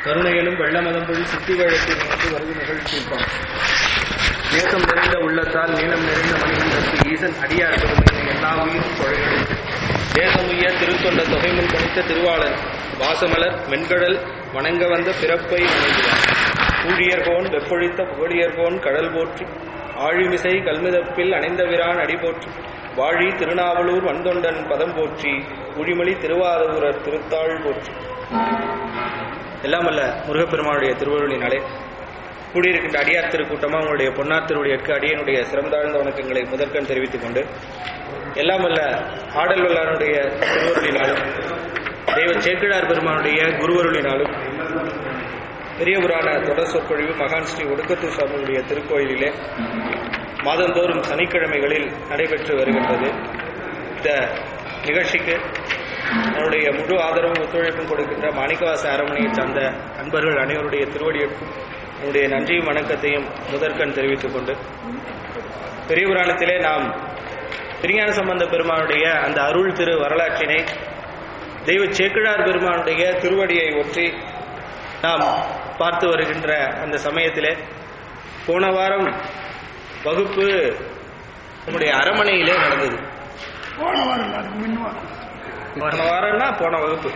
கருணையனும் வெள்ளமதம்பொழி சுத்தி வழக்கில் வந்து வருது நிகழ்ச்சியிருப்பான் நேசம் நிறைந்த உள்ளத்தால் நீளம் நிறைந்த மணிமண்டலத்து ஈசன் அடியார் பெருமை எல்லா உயிரும் தொழைகளும் தேசமுய்ய திருத்தொண்ட தொகைமுன் பணித்த திருவாளன் வாசமலர் மென்கடல் வணங்க வந்த பிறப்பை வணங்குவார் ஊழியர்கோன் வெப்பொழித்த புகழியர்கோன் கடல் போற்றி ஆழிமிசை கல்மிதப்பில் அணைந்தவிரான் அடி போற்றி வாழி திருநாவலூர் வந்தொண்டன் பதம் போற்றி ஊழிமொழி திருவாரூரர் திருத்தாள் போற்றி எல்லாம் அல்ல முருகப்பெருமானுடைய திருவருளினாலே கூடியிருக்கின்ற அடியார் திருக்கூட்டமாக உங்களுடைய பொன்னார் திருவடியற்கு அடியனுடைய சிறந்தாழ்ந்த வணக்கங்களை முதற்கண் தெரிவித்துக் கொண்டு எல்லாம் அல்ல ஆடல் வல்லாருடைய திருவருளினாலும் தெய்வ சேக்கிழார் பெருமானுடைய குருவருளினாலும் பெரியவரான தொடர் சொற்பொழிவு மகான் ஸ்ரீ ஒடுக்கத்தூர் சுவாமியுடைய திருக்கோயிலிலே மாதந்தோறும் சனிக்கிழமைகளில் நடைபெற்று வருகின்றது இந்த நிகழ்ச்சிக்கு என்னுடைய முழு ஆதரவும் ஒத்துழைப்பும் கொடுக்கின்ற மாணிக்கவாச அரண்மனையை சார்ந்த அன்பர்கள் அனைவருடைய திருவடியற்கும் என்னுடைய நன்றியும் வணக்கத்தையும் முதற்கண் தெரிவித்துக் கொண்டு பெரிய புராணத்திலே நாம் திருஞான சம்பந்த பெருமானுடைய அந்த அருள் திரு வரலாற்றினை தெய்வ சேக்கிழார் பெருமானுடைய திருவடியை ஒற்றி நாம் பார்த்து வருகின்ற அந்த சமயத்திலே போன வாரம் வகுப்பு நம்முடைய அரமனையிலே நடந்தது போன வாரம் இல்ல, அதுக்கு முன்ன வாரம். போன வாரம்னா போன வகுப்பு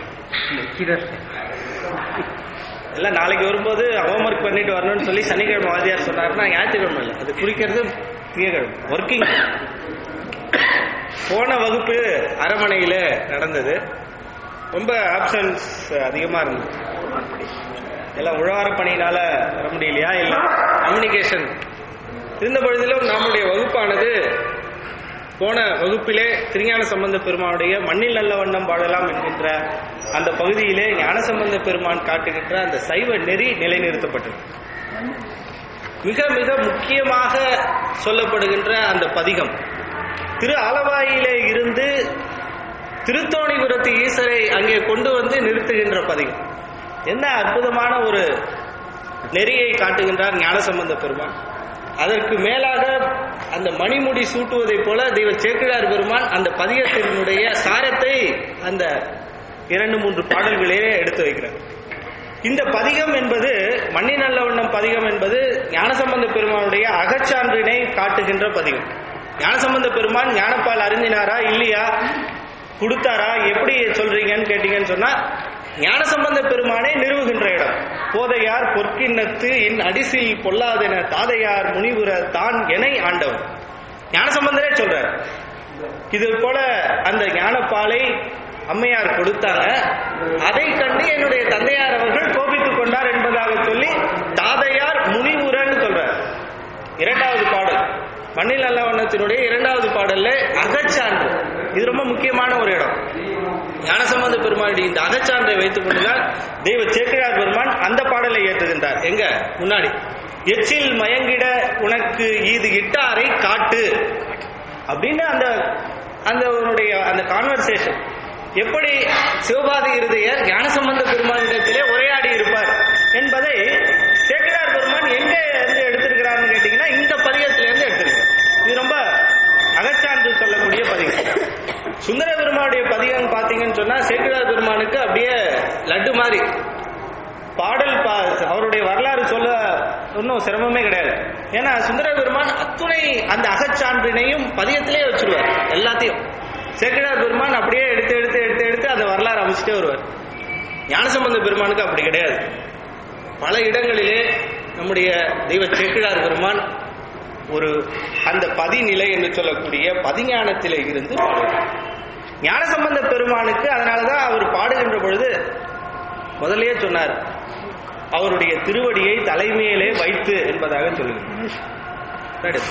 எல்லாம் நாளைக்கு வரும்போது ஹோம்ஒர்க் பண்ணிட்டு வரணும்னு சொல்லி சனிக்கிழமை வாத்தியார் சொன்னாருன்னா ஞாயிற்றுக்கிழமை இல்லை அது குறிக்கிறது திங்கக்கிழமை ஒர்க்கிங் போன வகுப்பு அரமனையில நடந்தது ரொம்ப ஆப்ஷன்ஸ் அதிகமா இருந்தது எல்லாம் உழவார பணியினால வர முடியலையா இல்ல கம்யூனிகேஷன் இருந்த பொழுதிலும் நம்முடைய வகுப்பானது போன வகுப்பிலே திருஞான சம்பந்த பெருமானுடைய மண்ணில் நல்ல வண்ணம் வாழலாம் என்கின்ற அந்த பகுதியிலே ஞானசம்பந்த பெருமான் காட்டுகின்ற அந்த சைவ நெறி நிலைநிறுத்தப்பட்டது மிக மிக முக்கியமாக சொல்லப்படுகின்ற அந்த பதிகம் திரு ஆலவாயிலே இருந்து திருத்தோணிபுரத்து ஈசரை அங்கே கொண்டு வந்து நிறுத்துகின்ற பதிகம் என்ன அற்புதமான ஒரு நெறியை காட்டுகின்றார் ஞானசம்பந்த பெருமான் அதற்கு மேலாக அந்த மணிமுடி சூட்டுவதைப் போல தெய்வ சேக்கிழார் பெருமான் அந்த பதிகத்தினுடைய சாரத்தை அந்த இரண்டு மூன்று பாடல்களிலே எடுத்து வைக்கிறார் இந்த பதிகம் என்பது மண்ணி நல்லவண்ணம் பதிகம் என்பது ஞானசம்பந்த பெருமானுடைய அகச்சான்றினை காட்டுகின்ற பதிகம் ஞானசம்பந்த பெருமான் ஞானப்பால் அறிஞ்சினாரா இல்லையா கொடுத்தாரா எப்படி சொல்றீங்கன்னு கேட்டீங்கன்னு சொன்னா ஞானசம்பந்த பெருமானே நிறுவுகின்ற இடம் போதையார் பொற்கிண்ணத்து இன் அடிசில் பொல்லாதென தாதையார் முனிவுர தான் என ஆண்டவன் ஞானசம்பந்தரே சொல்றார் இது போல அந்த ஞானப்பாலை அம்மையார் கொடுத்தாங்க அதை கண்டு என்னுடைய தந்தையார் அவர்கள் கோபித்துக் கொண்டார் என்பதாக சொல்லி தாதையார் முனிவுரன்னு சொல்றார் இரண்டாவது பாடல் மண்ணில் நல்லவண்ணத்தினுடைய இரண்டாவது பாடல்ல அகச்சான்று இது ரொம்ப முக்கியமான ஒரு இடம் ஞானசம்பந்த பெருமானுடைய இந்த அகச்சான்றை வைத்துக் கொண்டுதான் தெய்வ சேக்கிழார் பெருமான் அந்த பாடலை ஏற்றுகின்றார் எங்க முன்னாடி எச்சில் மயங்கிட உனக்கு இது இட்டாரை காட்டு அப்படின்னு அந்த அந்த உன்னுடைய அந்த கான்வர்சேஷன் எப்படி சிவபாதி இருதயர் ஞானசம்பந்த பெருமானிடத்திலே உரையாடி இருப்பார் என்பதை சேக்கிழார் பெருமான் எங்க இருந்து எடுத்திருக்கிறார்னு கேட்டீங்கன்னா இந்த பதிகத்திலிருந்து எடுத்திருக்கிறார் இது ரொம்ப அகச்சான்று சொல்லக்கூடிய பதிகம் சுந்தர பெருமானுடைய பதிகம் பாத்தீங்கன்னு சொன்னா சேக்கிழார் பெருமானுக்கு அப்படியே லட்டு மாதிரி பாடல் பா அவருடைய வரலாறு சொல்ல ஒன்றும் சிரமமே கிடையாது ஏன்னா சுந்தர பெருமான் அத்துணை அந்த அகச்சான்றினையும் பதியத்திலே வச்சிருவார் எல்லாத்தையும் சேக்கிழார் பெருமான் அப்படியே எடுத்து எடுத்து எடுத்து எடுத்து அந்த வரலாறு அமைச்சிட்டே வருவார் ஞானசம்பந்த பெருமானுக்கு அப்படி கிடையாது பல இடங்களிலே நம்முடைய தெய்வ சேக்கிழார் பெருமான் ஒரு அந்த பதிநிலை என்று சொல்லக்கூடிய பதிஞானத்திலே இருந்து பாடுவார் ஞானசம்பந்த பெருமானுக்கு அதனாலதான் அவர் பாடுகின்ற பொழுது முதல்லயே சொன்னார் அவருடைய திருவடியை தலைமையிலே வைத்து என்பதாக சொல்லுகிறார்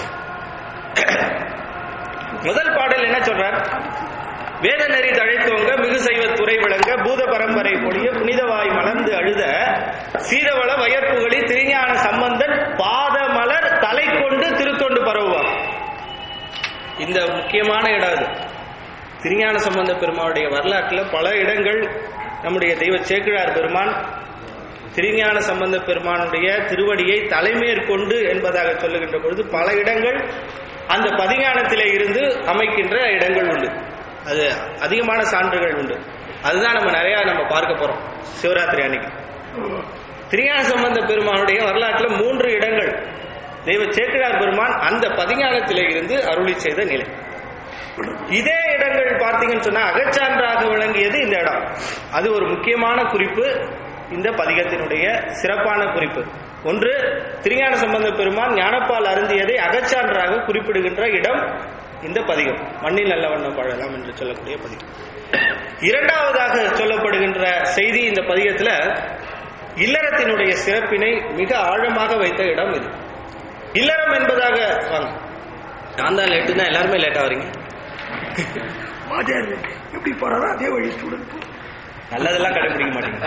முதல் பாடல் என்ன சொல்றார் வேத நெறி தழைத்தோங்க மிகு செய்வ துறை விளங்க பூத பரம்பரை பொழிய புனிதவாய் மலர்ந்து அழுத சீதவள வயற்புகளி திருஞான சம்பந்தன் பாதமலர் தலை கொண்டு திருத்தொண்டு பரவுவார் இந்த முக்கியமான இடம் அது திருஞான சம்பந்த பெருமானுடைய வரலாற்றில் பல இடங்கள் நம்முடைய தெய்வ சேக்கிழார் பெருமான் திருஞான சம்பந்த பெருமானுடைய திருவடியை தலைமேற்கொண்டு என்பதாக சொல்லுகின்ற பொழுது பல இடங்கள் அந்த பதிஞானத்திலே இருந்து அமைக்கின்ற இடங்கள் உண்டு அது அதிகமான சான்றுகள் உண்டு அதுதான் நம்ம நிறைய நம்ம பார்க்க போறோம் சிவராத்திரி அன்னைக்கு திருஞான சம்பந்த பெருமானுடைய வரலாற்றில் மூன்று இடங்கள் தெய்வ சேக்கிழார் பெருமான் அந்த பதிஞானத்திலே இருந்து அருளி செய்த நிலை இதே இடங்கள் பார்த்தீங்கன்னு சொன்னா அகச்சான்றாக விளங்கியது இந்த இடம் அது ஒரு முக்கியமான குறிப்பு இந்த பதிகத்தினுடைய சிறப்பான குறிப்பு ஒன்று திருஞான சம்பந்த பெருமான் ஞானப்பால் அருந்தியதை அகச்சான்றாக குறிப்பிடுகின்ற இடம் இந்த பதிகம் மண்ணில் நல்ல வண்ணம் வாழலாம் என்று சொல்லக்கூடிய பதிகம் இரண்டாவதாக சொல்லப்படுகின்ற செய்தி இந்த பதிகத்துல இல்லறத்தினுடைய சிறப்பினை மிக ஆழமாக வைத்த இடம் இது இல்லறம் என்பதாக வாங்க நான் தான் லேட்டு தான் எல்லாருமே லேட்டா வரீங்க வாத்தியார் எப்படி போறாரோ அதே வழி ஸ்டூடெண்ட் நல்லதெல்லாம் கடைபிடிக்க மாட்டீங்க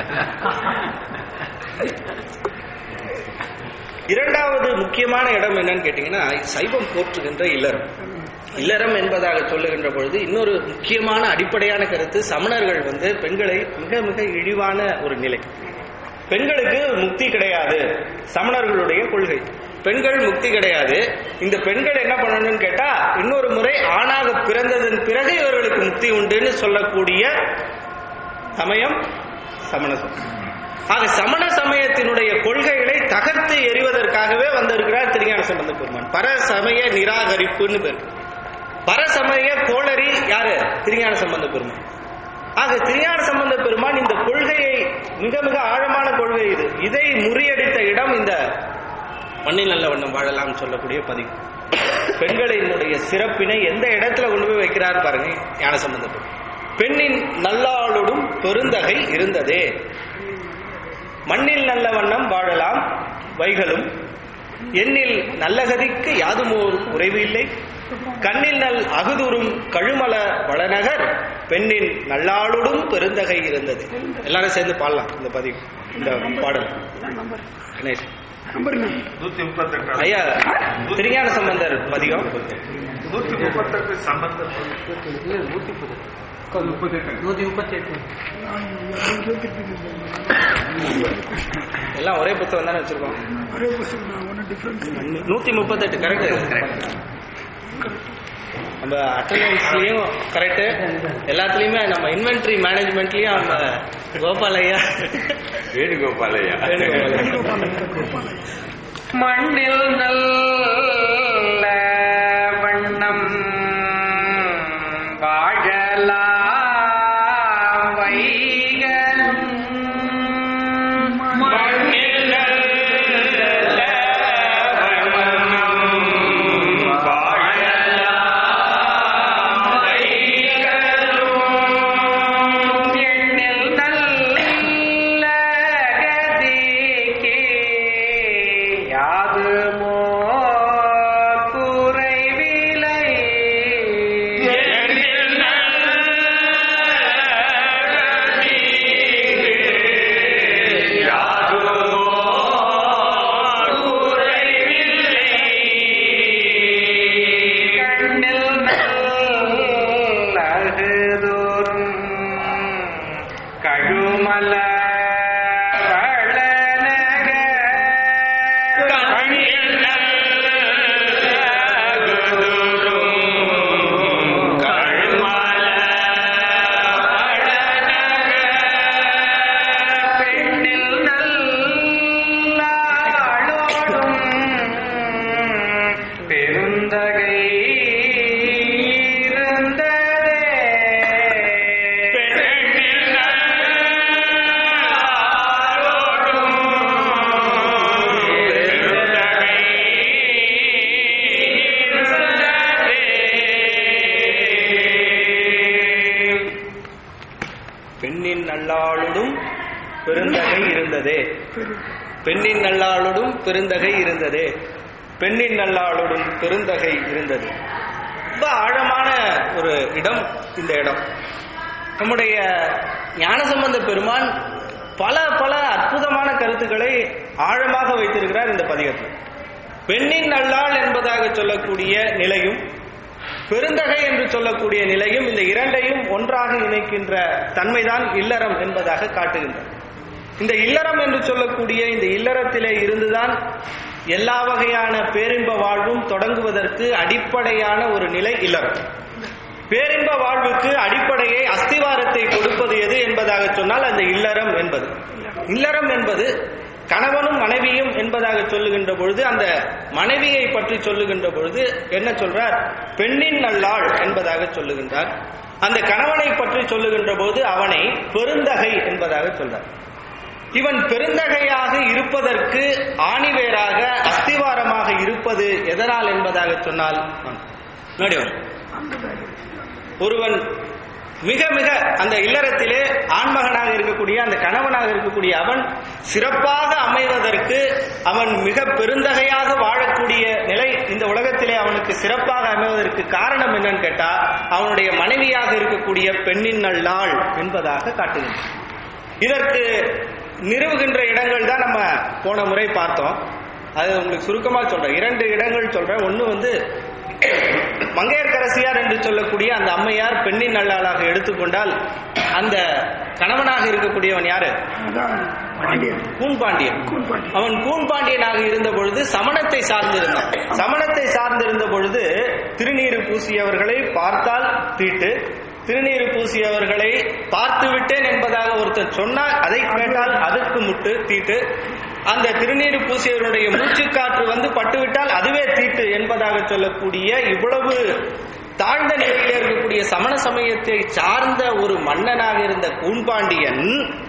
இரண்டாவது முக்கியமான இடம் என்னன்னு கேட்டீங்கன்னா சைவம் போற்றுகின்ற இல்லறம் இல்லறம் என்பதாக சொல்லுகின்ற பொழுது இன்னொரு முக்கியமான அடிப்படையான கருத்து சமணர்கள் வந்து பெண்களை மிக மிக இழிவான ஒரு நிலை பெண்களுக்கு முக்தி கிடையாது சமணர்களுடைய கொள்கை பெண்கள் முக்தி கிடையாது இந்த பெண்கள் என்ன பண்ணணும்னு கேட்டா இன்னொரு முறை ஆணாக பிறந்ததன் பிறகு இவர்களுக்கு முக்தி உண்டுன்னு சொல்லக்கூடிய சமயம் சமண சமயம் ஆக சமண சமயத்தினுடைய கொள்கைகளை தகர்த்து எறிவதற்காகவே வந்திருக்கிறார் திருஞான சம்பந்த பெருமான் பரசமய நிராகரிப்புன்னு பேர் பரசமய கோளரி யாரு திருஞான சம்பந்த பெருமான் ஆக திருஞான சம்பந்த பெருமான் இந்த கொள்கையை மிக மிக ஆழமான கொள்கை இது இதை முறியடித்த இடம் இந்த மண்ணில் நல்ல வண்ணம் வாழலாம் சொல்லக்கூடிய பதிவு பெண்களினுடைய சிறப்பினை எந்த இடத்துல கொண்டு போய் வைக்கிறார் பாருங்க ஞான சம்பந்த பெருமான் பெண்ணின் நல்லாளோடும் பெருந்தகை இருந்ததே மண்ணில் நல்ல வண்ணம் வாழலாம் வைகளும் எண்ணில் நல்லகதிக்கு யாதுமோர் உறைவு இல்லை கண்ணில் நல் அகுதுரும் கழுமல வளநகர் பெண்ணின் நல்லாளுடும் பெருந்தகை இருந்தது எல்லாரும் சேர்ந்து பாடலாம் இந்த பதிவு இந்த பாடல் நம்பர் கணேஷ் நம்பர் என்ன நூத்தி முப்பத்தெட்டு ஐயா திருஞான சம்பந்தர் பதிகம் நூத்தி முப்பத்தெட்டு சம்பந்தம் நான் இருபத்தெட்டு எல்லாம் ஒரே புத்தகம் தானே வச்சிருக்கோம் ஒரே புத்தகம் நான் ஒன்றும் டிஃப்ரென்ஸ் நூத்தி முப்பத்தெட்டு கரெக்ட் நம்ம அட்டண்டன்ஸ்லயும் கரெக்ட் எல்லாத்துலயுமே நம்ம இன்வென்ட்ரி மேனேஜ்மெண்ட்லயும் நம்ம கோபால் ஐயா வேணுகோபாலையா வேணுகோபால் ஐயா. மண்ணில் நல்ல வண்ணம் வாழலாம் வைகலும் மண்ணில் நல்ல வண்ணம் வாழலாம் வைகலும் எண்ணில் நல்ல கதிக்கு யாதுமோ குறைவிலை எண்ணில் கண்ணில் நல்லகுதோறும் கழுமல வளனக கண்ணில் நல்லகுதோறும் கழுமல வளனக பெண்ணில் நல்லாளோடும் பெருந்தகை இருந்ததே பெண்ணில் நல்லாளோடும் பெருந்தகை இருந்ததே பெண்ணின் நல்லாளுடும் பெருந்தகை இருந்ததே பெண்ணின் நல்லாளுடும் பெருந்தகை இருந்ததே பெண்ணின் நல்லாளுடும் பெருந்தகை இருந்தது ரொம்ப ஆழமான ஒரு இடம் இந்த இடம் நம்முடைய ஞானசம்பந்த பெருமான் பல பல அற்புதமான கருத்துக்களை ஆழமாக வைத்திருக்கிறார் இந்த பதிகத்தில் பெண்ணின் நல்லாள் என்பதாக சொல்லக்கூடிய நிலையும் பெருந்தகை என்று சொல்லக்கூடிய நிலையும் இந்த இரண்டையும் ஒன்றாக இணைக்கின்ற தன்மைதான் இல்லறம் என்பதாக காட்டுகின்றது இந்த இல்லறம் என்று சொல்லக்கூடிய இந்த இல்லறத்திலே இருந்துதான் எல்லா வகையான பேரின்ப வாழ்வும் தொடங்குவதற்கு அடிப்படையான ஒரு நிலை இல்லறம் பேரின்ப வாழ்வுக்கு அடிப்படையை அஸ்திவாரத்தை கொடுப்பது எது என்பதாக சொன்னால் அந்த இல்லறம் என்பது இல்லறம் என்பது கணவனும் மனைவியும் என்பதாக சொல்லுகின்ற பொழுது அந்த மனைவியை பற்றி சொல்லுகின்ற பொழுது என்ன சொல்றார் பெண்ணின் நல்லாள் என்பதாக சொல்லுகின்றார் அந்த கணவனை பற்றி சொல்லுகின்ற போது அவனை பெருந்தகை என்பதாக சொல்றார் இவன் பெருந்தகையாக இருப்பதற்கு ஆணிவேராக அஸ்திவாரமாக இருப்பது எதனால் என்பதாக சொன்னால் முன்னாடி வாங்க. ஒருவன் மிக மிக அந்த இல்லறத்திலே ஆண்மகனாக இருக்கக்கூடிய அந்த கணவனாக இருக்கக்கூடிய அவன் சிறப்பாக அமைவதற்கு அவன் மிக பெருந்தகையாக வாழக்கூடிய நிலை இந்த உலகத்திலே அவனுக்கு சிறப்பாக அமைவதற்கு காரணம் என்னன்னு கேட்டா அவனுடைய மனைவியாக இருக்கக்கூடிய பெண்ணின் நல்லாள் என்பதாக காட்டுகின்றான் இதற்கு நிறுவுகின்ற இடங்கள் தான் நம்ம போன முறை பார்த்தோம் அது உங்களுக்கு சுருக்கமா சொல்றேன் இரண்டு இடங்கள் சொல்றேன் ஒன்னு வந்து மங்கையர்க்கரசியார் என்று சொல்லக்கூடிய அந்த அம்மையார் பெண்ணின் நல்லாளாக எடுத்துக்கொண்டால் அந்த கணவனாக இருக்கக்கூடியவன் யாரு அதான் பாண்டியன் கூன்பாண்டியன் கூன்பாண்டியன் அவன் கூன்பாண்டியனாக இருந்த பொழுது சமணத்தை சார்ந்திருந்தான் சமணத்தை சார்ந்திருந்த பொழுது திருநீறு பூசியவர்களை பார்த்தால் தீட்டு திருநீறு பூசியவர்களை பார்த்து விட்டேன் என்பதாக ஒருத்தன் சொன்னால் அதை கேட்டால் அதுக்கு முட்டு தீட்டு அந்த திருநீறு பூசியவருடைய மூச்சுக்காற்று வந்து பட்டுவிட்டால் அதுவே தீட்டு என்பதாக சொல்லக்கூடிய இவ்வளவு தாழ்ந்த நிலையில இருக்கக்கூடிய சமண சமயத்தை சார்ந்த ஒரு மன்னனாக இருந்த கூன்பாண்டியன்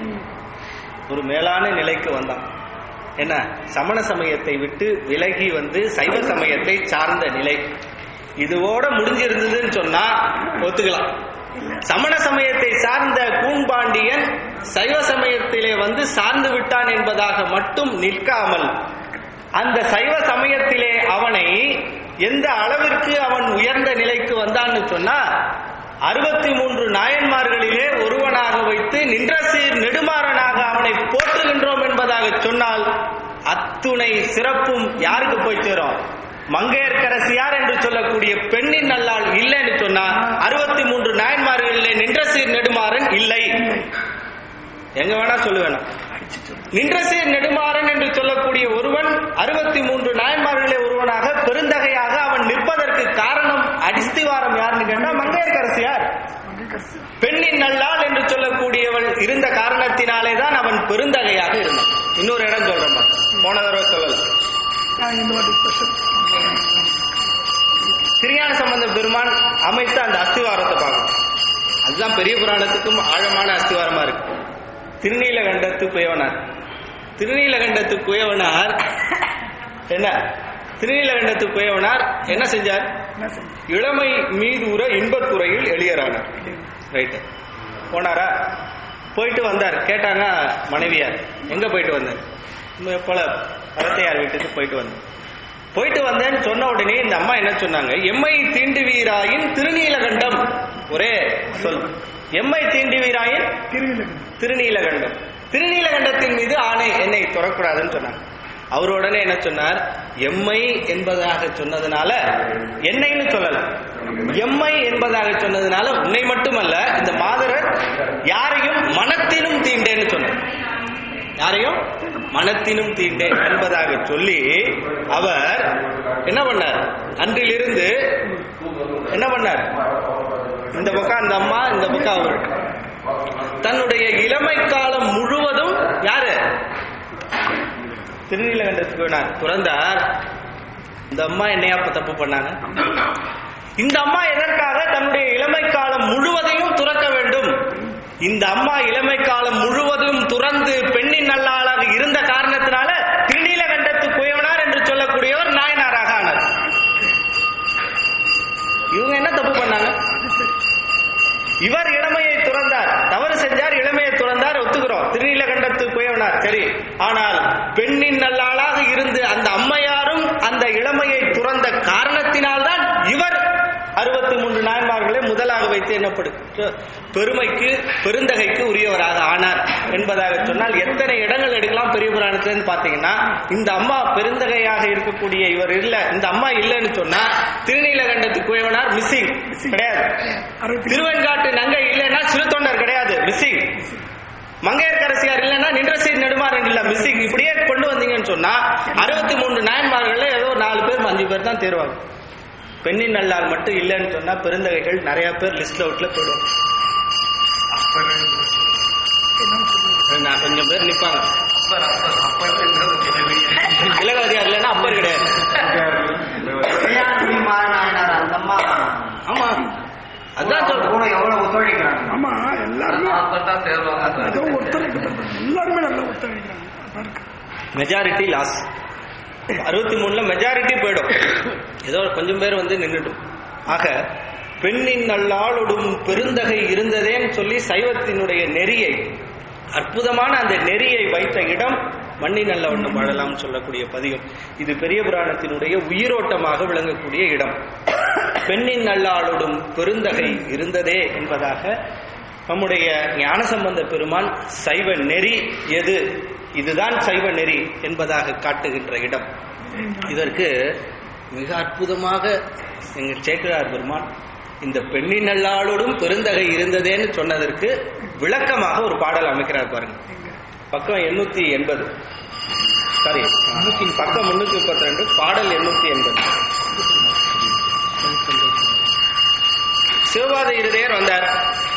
ஒரு மேலான நிலைக்கு வந்தான் என்ன சமண சமயத்தை விட்டு விலகி வந்து சைவ சமயத்தை சார்ந்த நிலை இதுவோட முடிஞ்சிருந்ததுன்னு சொன்னா ஒத்துக்கலாம் சமண சமயத்தை சார்ந்த கூன்பாண்டியன் சைவ சமயத்திலே வந்து சார்ந்து விட்டான் என்பதாக மட்டும் நிற்காமல் அந்த சைவ சமயத்திலே அவனை எந்த அளவிற்கு அவன் உயர்ந்த நிலைக்கு வந்தான்னு சொன்னா அறுபத்தி மூன்று நாயன்மார்களிலே ஒருவனாக வைத்து நின்ற சீர் நெடுமாறனாக அவனை போற்றுகின்றோம் என்பதாக சொன்னால் அத்துணை சிறப்பும் யாருக்கு போய் சேரும் மங்கையர்க்கரசியார் என்று சொல்லக்கூடிய பெண்ணின் நல்லாள் இல்லைன்னு சொன்னா அறுபத்தி மூன்று நாயன்மார்களிலே நின்ற சீர் நெடுமாறன் இல்லை எங்க வேணா சொல்லுவேன் நின்றசீர் நெடுமாறன் என்று சொல்லக்கூடிய ஒருவன் அறுபத்தி மூன்று நாயன்மார்களிலே ஒருவனாக பெருந்தகையாக அவன் நிற்பதற்கு காரணம் அடிஸ்திவாரம் யாருன்னு கேட்டா மங்கையர்க்கரசியார் பெண்ணின் நல்லாள் என்று சொல்லக்கூடியவள் இருந்த காரணத்தினாலே தான் அவன் பெருந்தகையாக இருந்தான் இன்னொரு இடம் சொல்றேன் பாரு. போன தடவை சொல்லல நான் இந்த வாட்டி ஸ்பெஷல் திருஞான சம்பந்த பெருமான் அமைத்த அந்த அஸ்திவாரத்தை பார்க்கணும் அதுதான் பெரிய புராணத்துக்கும் ஆழமான அஸ்திவாரமா இருக்கு திருநீலகண்டத்து குயவனார் திருநீலகண்டத்து குயவனார் என்ன திருநீலகண்டத்து குயவனார் என்ன செஞ்சார் என்ன செஞ்சு இளமை மீதூர இன்பத்துறையில் எளியரானார் ரைட்டு போனாரா போயிட்டு வந்தார் கேட்டாங்க மனைவியார் எங்க போயிட்டு வந்தார் இந்த போல பரத்தையார் வீட்டுக்கு போயிட்டு வந்தேன் போயிட்டு வந்தேன்னு சொன்ன உடனே இந்த அம்மா என்ன சொன்னாங்க எம்மை தீண்டுவீராயின் திருநீலகண்டம் ஒரே சொல் எம்மை தீண்டுவீராயின் திருவிழா திருநீலகண்டம் திருநீலகண்டத்தின் மீது ஆணை என்னை தொடக்கூடாதுன்னு சொன்னாங்க அவர் உடனே என்ன சொன்னார் எம்மை என்பதாக சொன்னதுனால என்னைன்னு சொல்லல எம்மை என்பதாக சொன்னதுனால உன்னை மட்டுமல்ல இந்த மாதரர் யாரையும் மனத்திலும் தீண்டேன்னு சொன்னார் யாரையும் மனத்திலும் தீண்டேன் என்பதாக சொல்லி அவர் என்ன பண்ணார் அன்றிலிருந்து என்ன பண்ணார் இந்த பக்கம் அந்த அம்மா இந்த பக்கம் அவர் தன்னுடைய இளமை காலம் முழுவதும் யாரு திருநீலகண்டத்துக்கு வேணார் துறந்தார் இந்த அம்மா என்னையா இப்ப தப்பு பண்ணாங்க இந்த அம்மா எதற்காக தன்னுடைய இளமை காலம் முழுவதையும் துறக்க வேண்டும் இந்த அம்மா இளமை காலம் முழுவதும் துறந்து பெண்ணின் நல்லாளாக இருந்த காரணத்தினால திருநீலகண்டத்து குயவனார் என்று சொல்லக்கூடியவர் நாயனாராக ஆனார் இவங்க என்ன தப்பு பண்ணாங்க இவர் இளமையை துறந்தார் தவறு செஞ்சார் இளமையை துறந்தார் ஒத்துக்கிறோம் திருநீலகண்டத்து குயவனார் சரி ஆனால் பெண்ணின் நல்லாளாக இருந்து அந்த அம்மையாரும் அந்த இளமையை துறந்த காரணத்தினால்தான் இவர் அறுபத்தி மூன்று நாயன்மார்களை முதலாக வைத்து என்னப்படு பெருமைக்கு பெருந்தகைக்கு உரியவராக ஆனார் என்பதாக சொன்னால் எத்தனை இடங்கள் எடுக்கலாம் பெரிய புராணத்திலிருந்து பாத்தீங்கன்னா இந்த அம்மா பெருந்தகையாக இருக்கக்கூடிய இவர் இல்ல இந்த அம்மா இல்லைன்னு சொன்னா திருநீலகண்டத்து குயவனார் மிஸ்ஸிங் கிடையாது அறுபத்தி திருவெண்காட்டு நங்கை இல்லைன்னா சிறுத்தொண்டர் கிடையாது மிஸ்ஸிங் மங்கையர்கரசியார் இல்லைன்னா நின்றசீர் நெடுமாறன் இல்ல மிஸ்ஸிங் இப்படியே கொண்டு வந்தீங்கன்னு சொன்னா அறுபத்தி மூன்று நாயன்மார்கள்ல ஏதோ நாலு பேர் அஞ்சு பேர் தான் தேர்வாங்க பெண்ணின் நல்லால் மட்டும் இல்லைன்னு சொன்னா பெருந்தகைகள் நிறைய பேர் லிஸ்ட் அவுட்ல போயிடுவாங்க என்ன சொல்றது நான் கொஞ்சம் பேர் நிப்பாங்க இலகவதியார் இல்லைன்னா அப்பர் கிடையாது ஆமா அதான் சொல்றேன் எவ்வளவு ஒத்துழைக்கிறாங்க ஆமா எல்லாருமே அப்பதான் சேருவாங்க ஏதோ ஒத்துழைக்கிறாங்க எல்லாருமே நல்லா ஒத்துழைக்கிறாங்க அதான் இருக்கு. மெஜாரிட்டி லாஸ் அறுபத்தி மூணுல மெஜாரிட்டி போயிடும் ஏதோ கொஞ்சம் பேர் வந்து நின்றுடும் ஆக பெண்ணின் நல்லாளொடும் பெருந்தகை இருந்ததேன்னு சொல்லி சைவத்தினுடைய நெறியை அற்புதமான அந்த நெறியை வைத்த இடம் மண்ணின் நல்ல வண்ணம் வாழலாம்னு சொல்லக்கூடிய பதிகம் இது பெரிய புராணத்தினுடைய உயிரோட்டமாக விளங்கக்கூடிய இடம் பெண்ணின் நல்லாளொடும் பெருந்தகை இருந்ததே என்பதாக நம்முடைய ஞானசம்பந்த பெருமான் சைவ நெறி எது இதுதான் சைவ நெறி என்பதாக காட்டுகின்ற இடம் இதற்கு மிக அற்புதமாக எங்கள் சேக்கிரார் பெருமான் இந்த பெண்ணின் நல்லாளோடும் பெருந்தகை இருந்ததேன்னு சொன்னதற்கு விளக்கமாக ஒரு பாடல் அமைக்கிறார் பாருங்க பக்கம் எண்ணூத்தி எண்பது சாரி பக்கம் முன்னூத்தி முப்பத்தி ரெண்டு பாடல் எண்ணூத்தி எண்பது சிவபாத இருதயர் வந்தார்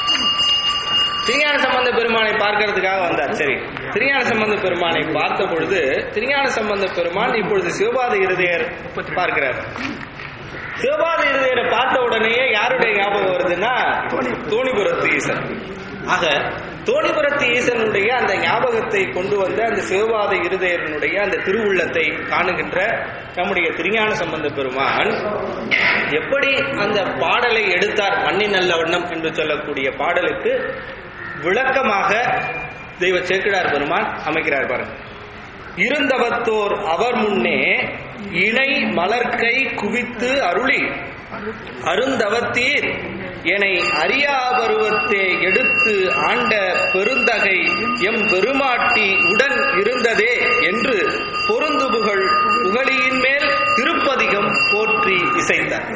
திருஞான சம்பந்த பெருமானை பார்க்கறதுக்காக வந்தார் சரி திருஞான சம்பந்த பெருமானை பார்த்த பொழுது திருஞான சம்பந்த பெருமான் இப்பொழுது சிவபாத இருதயர் பார்க்கிறார் சிவபாத இருதயரை பார்த்த உடனேயே யாருடைய ஞாபகம் வருதுன்னா தோணிபுரத்து ஈசன் ஆக தோணிபுரத்து ஈசனுடைய அந்த ஞாபகத்தை கொண்டு வந்த அந்த சிவபாத இருதயனுடைய அந்த திருவுள்ளத்தை காணுகின்ற நம்முடைய திருஞான சம்பந்த பெருமான் எப்படி அந்த பாடலை எடுத்தார் மண்ணின் நல்ல வண்ணம் என்று சொல்லக்கூடிய பாடலுக்கு விளக்கமாக தெய்வ சேக்கிழார் பெருமான் அமைக்கிறார் பாருங்க இருந்தவத்தோர் அவர் முன்னே இணை மலர்க்கை குவித்து அருளி அருந்தவத்தீர் என்னை அறியா பருவத்தே எடுத்து ஆண்ட பெருந்தகை எம் பெருமாட்டி உடன் இருந்ததே என்று பொருந்து புகழ் புகழியின் மேல் திருப்பதிகம் போற்றி இசைத்தார்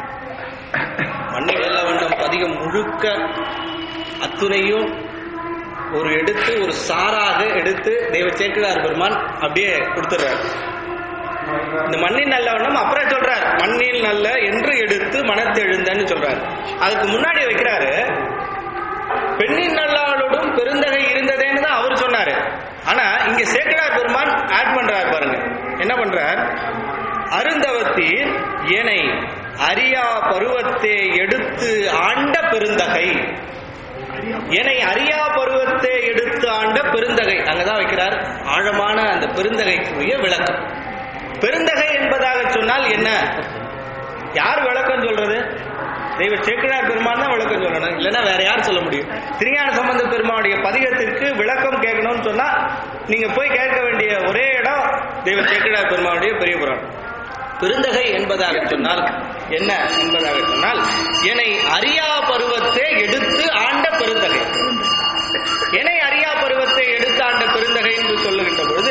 மண்ணி வெள்ள வண்ணம் பதிகம் முழுக்க அத்துணையும் ஒரு எடுத்து ஒரு சாராக எடுத்து தெய்வ சேக்கிழார் பெருமான் அப்படியே கொடுத்துடுறார் இந்த மண்ணின் நல்லவனும் அப்புறம் சொல்றார் மண்ணில் நல்ல என்று எடுத்து மனத்தெழுந்தன்னு சொல்றாரு அதுக்கு முன்னாடி வைக்கிறாரு பெண்ணின் நல்லாளோடும் பெருந்தகை இருந்ததேன்னு தான் அவர் சொன்னாரு ஆனா இங்க சேக்கிழார் பெருமான் ஆட் பண்றார் பாருங்க என்ன பண்றார் அருந்தவத்தீர் ஏனை அரியா பருவத்தே எடுத்து ஆண்ட பெருந்தகை என்னை அறியா பருவத்தை எடுத்து ஆண்ட பெருந்தகை அங்கதான் வைக்கிறார் ஆழமான அந்த பெருந்தகைக்குரிய விளக்கம் பெருந்தகை என்பதாக சொன்னால் என்ன யார் விளக்கம் சொல்றது தெய்வ சேக்கிழார் பெருமான் தான் விளக்கம் சொல்லணும் இல்லைன்னா வேற யார் சொல்ல முடியும் திருஞான சம்பந்த பெருமானுடைய பதிகத்திற்கு விளக்கம் கேட்கணும்னு சொன்னா நீங்க போய் கேட்க வேண்டிய ஒரே இடம் தெய்வ சேக்கிழார் பெருமானுடைய பெரிய புராணம் பெருந்தகை என்பதாக சொன்னால் என்ன என்பதாக சொன்னால் என்னை அறியா பருவத்தை எடுத்து ஆண்ட பெருந்தகை என்னை அறியா பருவத்தை எடுத்து ஆண்ட பெருந்தகை என்று சொல்லுகின்ற பொழுது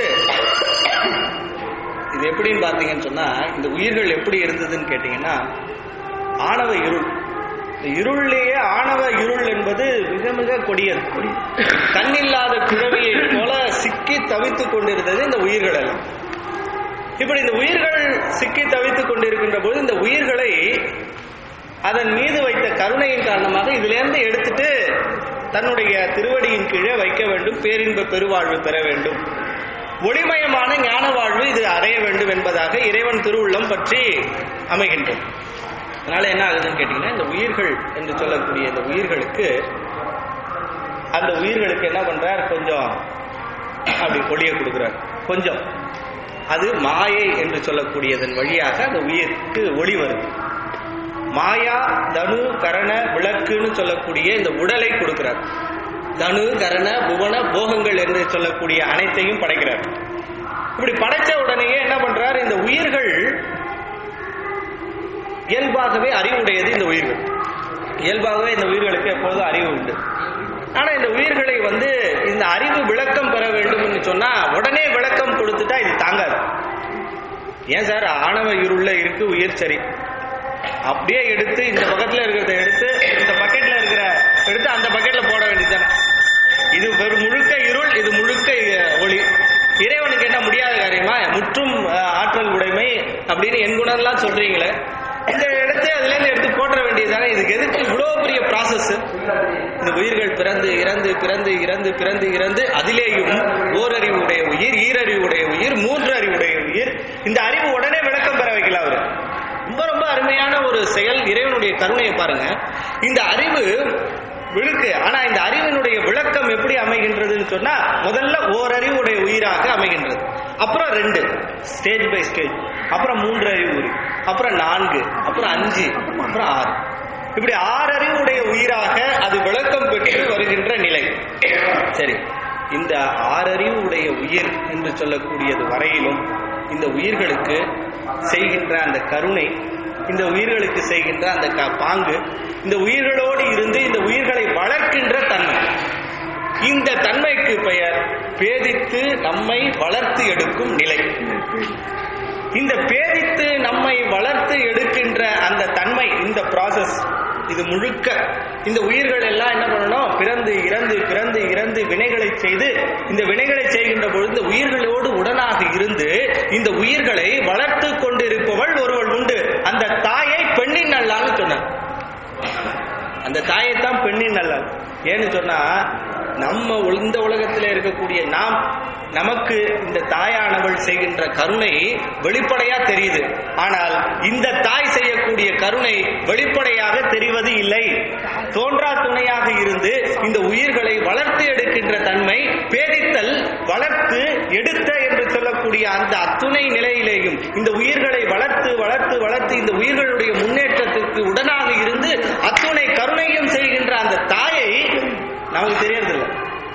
இது எப்படின்னு பார்த்தீங்கன்னு சொன்னா இந்த உயிர்கள் எப்படி இருந்ததுன்னு கேட்டீங்கன்னா ஆணவ இருள் இந்த இருளிலேயே ஆணவ இருள் என்பது மிக மிக கொடியது கண்ணில்லாத குழவியை போல சிக்கி தவித்துக் கொண்டிருந்தது இந்த உயிர்கள் எல்லாம் இப்படி இந்த உயிர்கள் சிக்கி தவித்துக் கொண்டிருக்கின்ற போது இந்த உயிர்களை அதன் மீது வைத்த கருணையின் காரணமாக இதிலிருந்து எடுத்துட்டு தன்னுடைய திருவடியின் கீழே வைக்க வேண்டும் பேரின்ப பெருவாழ்வு பெற வேண்டும் ஒளிமயமான ஞான வாழ்வு இது அடைய வேண்டும் என்பதாக இறைவன் திருவுள்ளம் பற்றி அமைகின்றோம் அதனால என்ன ஆகுதுன்னு கேட்டீங்கன்னா இந்த உயிர்கள் என்று சொல்லக்கூடிய இந்த உயிர்களுக்கு அந்த உயிர்களுக்கு என்ன பண்றார் கொஞ்சம் அப்படி கொடியை கொடுக்குறார் கொஞ்சம் அது மாயை என்று சொல்லக்கூடியதன் வழியாக அந்த உயிருக்கு ஒளி வருது மாயா தனு கரண விளக்குன்னு சொல்லக்கூடிய இந்த உடலை கொடுக்கிறார் தனு கரண புவன போகங்கள் என்று சொல்லக்கூடிய அனைத்தையும் படைக்கிறார் இப்படி படைச்ச உடனேயே என்ன பண்றார் இந்த உயிர்கள் இயல்பாகவே அறிவுடையது இந்த உயிர்கள் இயல்பாகவே இந்த உயிர்களுக்கு எப்பொழுதும் அறிவு உண்டு ஆனா இந்த உயிர்களை வந்து இந்த அறிவு விளக்கம் பெற வேண்டும்னு சொன்னா உடனே விளக்கம் கொடுத்துட்டா இது தாங்காது ஏன் சார் ஆணவ இருள்ல இருக்கு உயிர் சரி அப்படியே எடுத்து இந்த பக்கத்துல இருக்கிறத எடுத்து இந்த பக்கெட்ல இருக்கிற எடுத்து அந்த பக்கெட்ல போட வேண்டியதுதானே இது வெறும் முழுக்க இருள் இது முழுக்க அஹ், ஒளி இறைவனுக்கு என்ன முடியாத காரியமா முற்றும் அஹ், ஆற்றல் உடைமை அப்படின்னு என் குணம்லாம் சொல்றீங்களே இந்த இடத்தை அதுல இருந்து எடுத்து போட்டுற வேண்டியதானே இதுக்கு எதுக்கு இவ்வளவு பெரிய ப்ராசஸ் இந்த உயிர்கள் பிறந்து இறந்து பிறந்து இறந்து பிறந்து இறந்து அதிலேயும் ஓரறிவுடைய உயிர் ஈரறிவுடைய உயிர் மூன்று அறிவுடைய உயிர் இந்த அறிவு உடனே விளக்கம் பெற வைக்கல அவரு ரொம்ப ரொம்ப அருமையான ஒரு செயல் இறைவனுடைய கருணையை பாருங்க இந்த அறிவு விழுக்கு ஆனா இந்த அறிவினுடைய விளக்கம் எப்படி அமைகின்றதுன்னு சொன்னா முதல்ல ஓரறிவுடைய உயிராக அமைகின்றது அப்புறம் ரெண்டு ஸ்டேஜ் பை ஸ்டேஜ் அப்புறம் மூன்று அறிவு உயிர் அப்புறம் நான்கு அப்புறம் அஞ்சு அப்புறம் ஆறு இப்படி ஆறு அறிவுடைய உயிராக அது விளக்கம் பெற்று வருகின்ற நிலை சரி இந்த ஆறறிவு உடைய உயிர் என்று சொல்லக்கூடியது வரையிலும் இந்த உயிர்களுக்கு செய்கின்ற அந்த கருணை இந்த உயிர்களுக்கு செய்கின்ற அந்த க- பாங்கு இந்த உயிர்களோடு இருந்து இந்த உயிர்களை வளர்க்கின்ற தன்மை இந்த தன்மைக்கு பெயர் பேதித்து நம்மை வளர்த்து எடுக்கும் நிலை இந்த பேதித்து நம்மை வளர்த்து எடுக்கின்ற அந்த தன்மை இந்த ப்ராசஸ் இது முழுக்க இந்த உயிர்கள் எல்லாம் என்ன பண்ணணும் பிறந்து இறந்து பிறந்து இறந்து வினைகளை செய்து இந்த வினைகளை செய்கின்ற பொழுது உயிர்களோடு உடனாக இருந்து இந்த உயிர்களை வளர்த்து கொண்டிருப்பவள் ஒருவள் உண்டு அந்த தாயை பெண்ணின் நல்லான்னு சொன்னார் அந்த தாயைத்தான் பெண்ணின் நல்லாள் ஏன்னு சொன்னா நம்ம உல- இந்த உலகத்தில் இருக்கக்கூடிய நாம் நமக்கு இந்த தாயானவள் செய்கின்ற கருணை வெளிப்படையா தெரியுது ஆனால் இந்த தாய் செய்யக்கூடிய கருணை வெளிப்படையாக தெரிவது இல்லை தோன்றா துணையாக இருந்து இந்த உயிர்களை வளர்த்து எடுக்கின்ற தன்மை பேதித்தல் வளர்த்து எடுத்த என்று சொல்லக்கூடிய அந்த அத்துணை நிலையிலேயும் இந்த உயிர்களை வளர்த்து வளர்த்து வளர்த்து இந்த உயிர்களுடைய முன்னேற்றத்திற்கு உடனாக இருந்து அத்துணை கருணையும் செய்கின்ற அந்த தாயை நமக்கு தெரியறதில்லை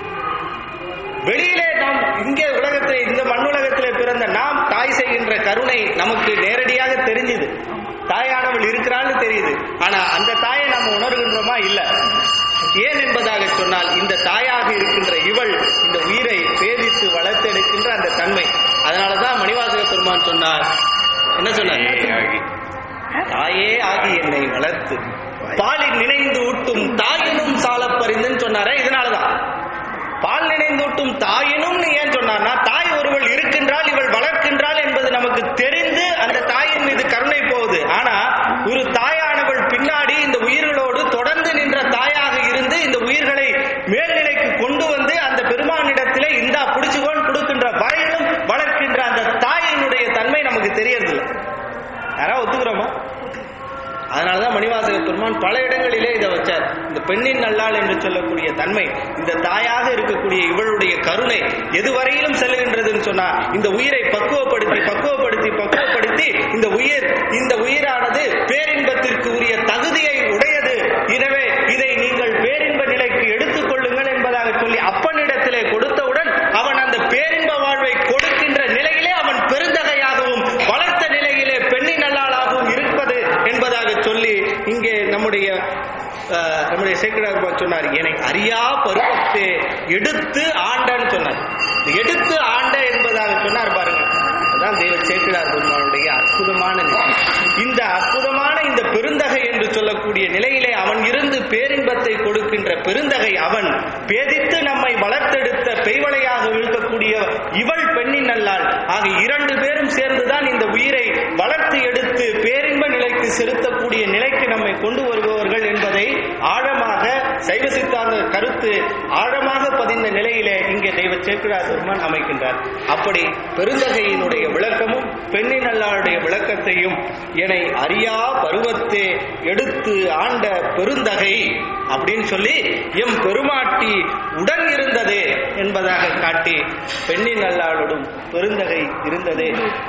வெளியிலே நாம் இங்கே உலகத்திலே இந்த மண்ணுலகத்திலே பிறந்த நாம் தாய் செய்கின்ற கருணை நமக்கு நேரடியாக தெரிஞ்சுது தாயானவள் இருக்கிறான்னு தெரியுது ஆனா அந்த தாயை நாம் உணர்கின்றோமா இல்ல ஏன் என்பதாக சொன்னால் இந்த தாயாக இருக்கின்ற இவள் இந்த உயிரை பேதித்து வளர்த்தெடுக்கின்ற அந்த தன்மை அதனாலதான் மணிவாசக பெருமான் சொன்னார் என்ன சொன்னார் ஆகி தாயே ஆகி என்னை வளர்த்து பாலில் நினைந்து ஊட்டும் தாயினும் சாலப் பரிந்துன்னு சொன்னாரே இதனாலதான் பால் நினைந்தூட்டும் தாயினும் ஏன் சொன்னார்னா தாய் ஒருவள் இருக்கின்றாள் இவள் வளர்க்கின்றாள் என்பது நமக்கு தெரிந்து அந்த தாயின் மீது கருணை போகுது ஆனா ஒரு தாயானவள் பின்னாடி இந்த உயிர்களோடு தொடர்ந்து நின்ற தாயாக இருந்து இந்த உயிர்களை மேல்நிலைக்கு கொண்டு வந்து அந்த பெருமானிடத்திலே இந்தா பிடிச்சுக்கோன்னு கொடுக்கின்ற வரையிலும் வளர்க்கின்ற அந்த தாயினுடைய தன்மை நமக்கு தெரியறதில்லை யாராவது ஒத்துக்கிறோமா அதனாலதான் மணிவாசக பெருமான் பல இடங்களிலே இதை வச்சார் இந்த பெண்ணின் நல்லாள் என்று சொல்லக்கூடிய தன்மை இந்த தாயாக இருக்கக்கூடிய இவளுடைய கருணை எதுவரையிலும் செல்லுகின்றதுன்னு சொன்னா இந்த உயிரை பக்குவப்படுத்தி பக்குவப்படுத்தி பக்குவப்படுத்தி இந்த உயிர் இந்த உயிரானது பேரின்பத்திற்கு உரிய தகுதியை உடையது எனவே இதை நீங்கள் பேரின்ப நிலைக்கு எடுத்துக் கொள்ளுங்கள் என்பதாக சொல்லி அப்பனிடத்திலே கொடுத்தவுடன் அவன் அந்த பேரின்ப வாழ்வை கொடுக்கின்ற நிலையிலே அவன் பெருந்தகையாகவும் வளர்த்த நிலையிலே பெண்ணின் நல்லாளாகவும் இருப்பது என்பதாக சொல்லி இங்கே நம்முடைய அஹ், நம்முடைய சேக்கடார் சொன்னார் என்னை அறியா பருவத்தே எடுத்து ஆண்டன்னு சொன்னார் இந்த எடுத்து ஆண்ட என்பதாக சொன்னார் பாருங்க அதான் தெய்வ சேக்கிழார் பெருமானுடைய அற்புதமான நிலை இந்த அற்புதமான இந்த பெருந்தகை என்று சொல்லக்கூடிய நிலையிலே அவன் இருந்து பேரின்பத்தை கொடுக்கின்ற பெருந்தகை அவன் பேதித்து நம்மை வளர்த்தெடுத்த பெய்வளையாக இருக்கக்கூடிய இவள் பெண்ணின் நல்லாள் ஆக இரண்டு பேரும் சேர்ந்துதான் இந்த உயிரை வளர்த்து எடுத்து பேரின்ப நிலைக்கு செலுத்தக்கூடிய நிலைக்கு நம்மை கொண்டு வருபவர்கள் என்பதை ஆழமாக சைவ சித்தாந்த கருத்து ஆழமாக பதிந்த நிலையிலே இங்கே தெய்வ சேக்கிழார் பெருமான் அமைக்கின்றார் அப்படி பெருந்தகையினுடைய விளக்கமும் பெண்ணின் நல்லாளுடைய விளக்கத்தையும் என்னை அறியா பருவத்தே எடுத்து ஆண்ட பெருந்தகை அப்படின்னு சொல்லி எம் பெருமாட்டி உடன் இருந்ததே என்பதாக காட்டி பெண்ணின் நல்லாளுடன் பெருந்தகை இருந்ததே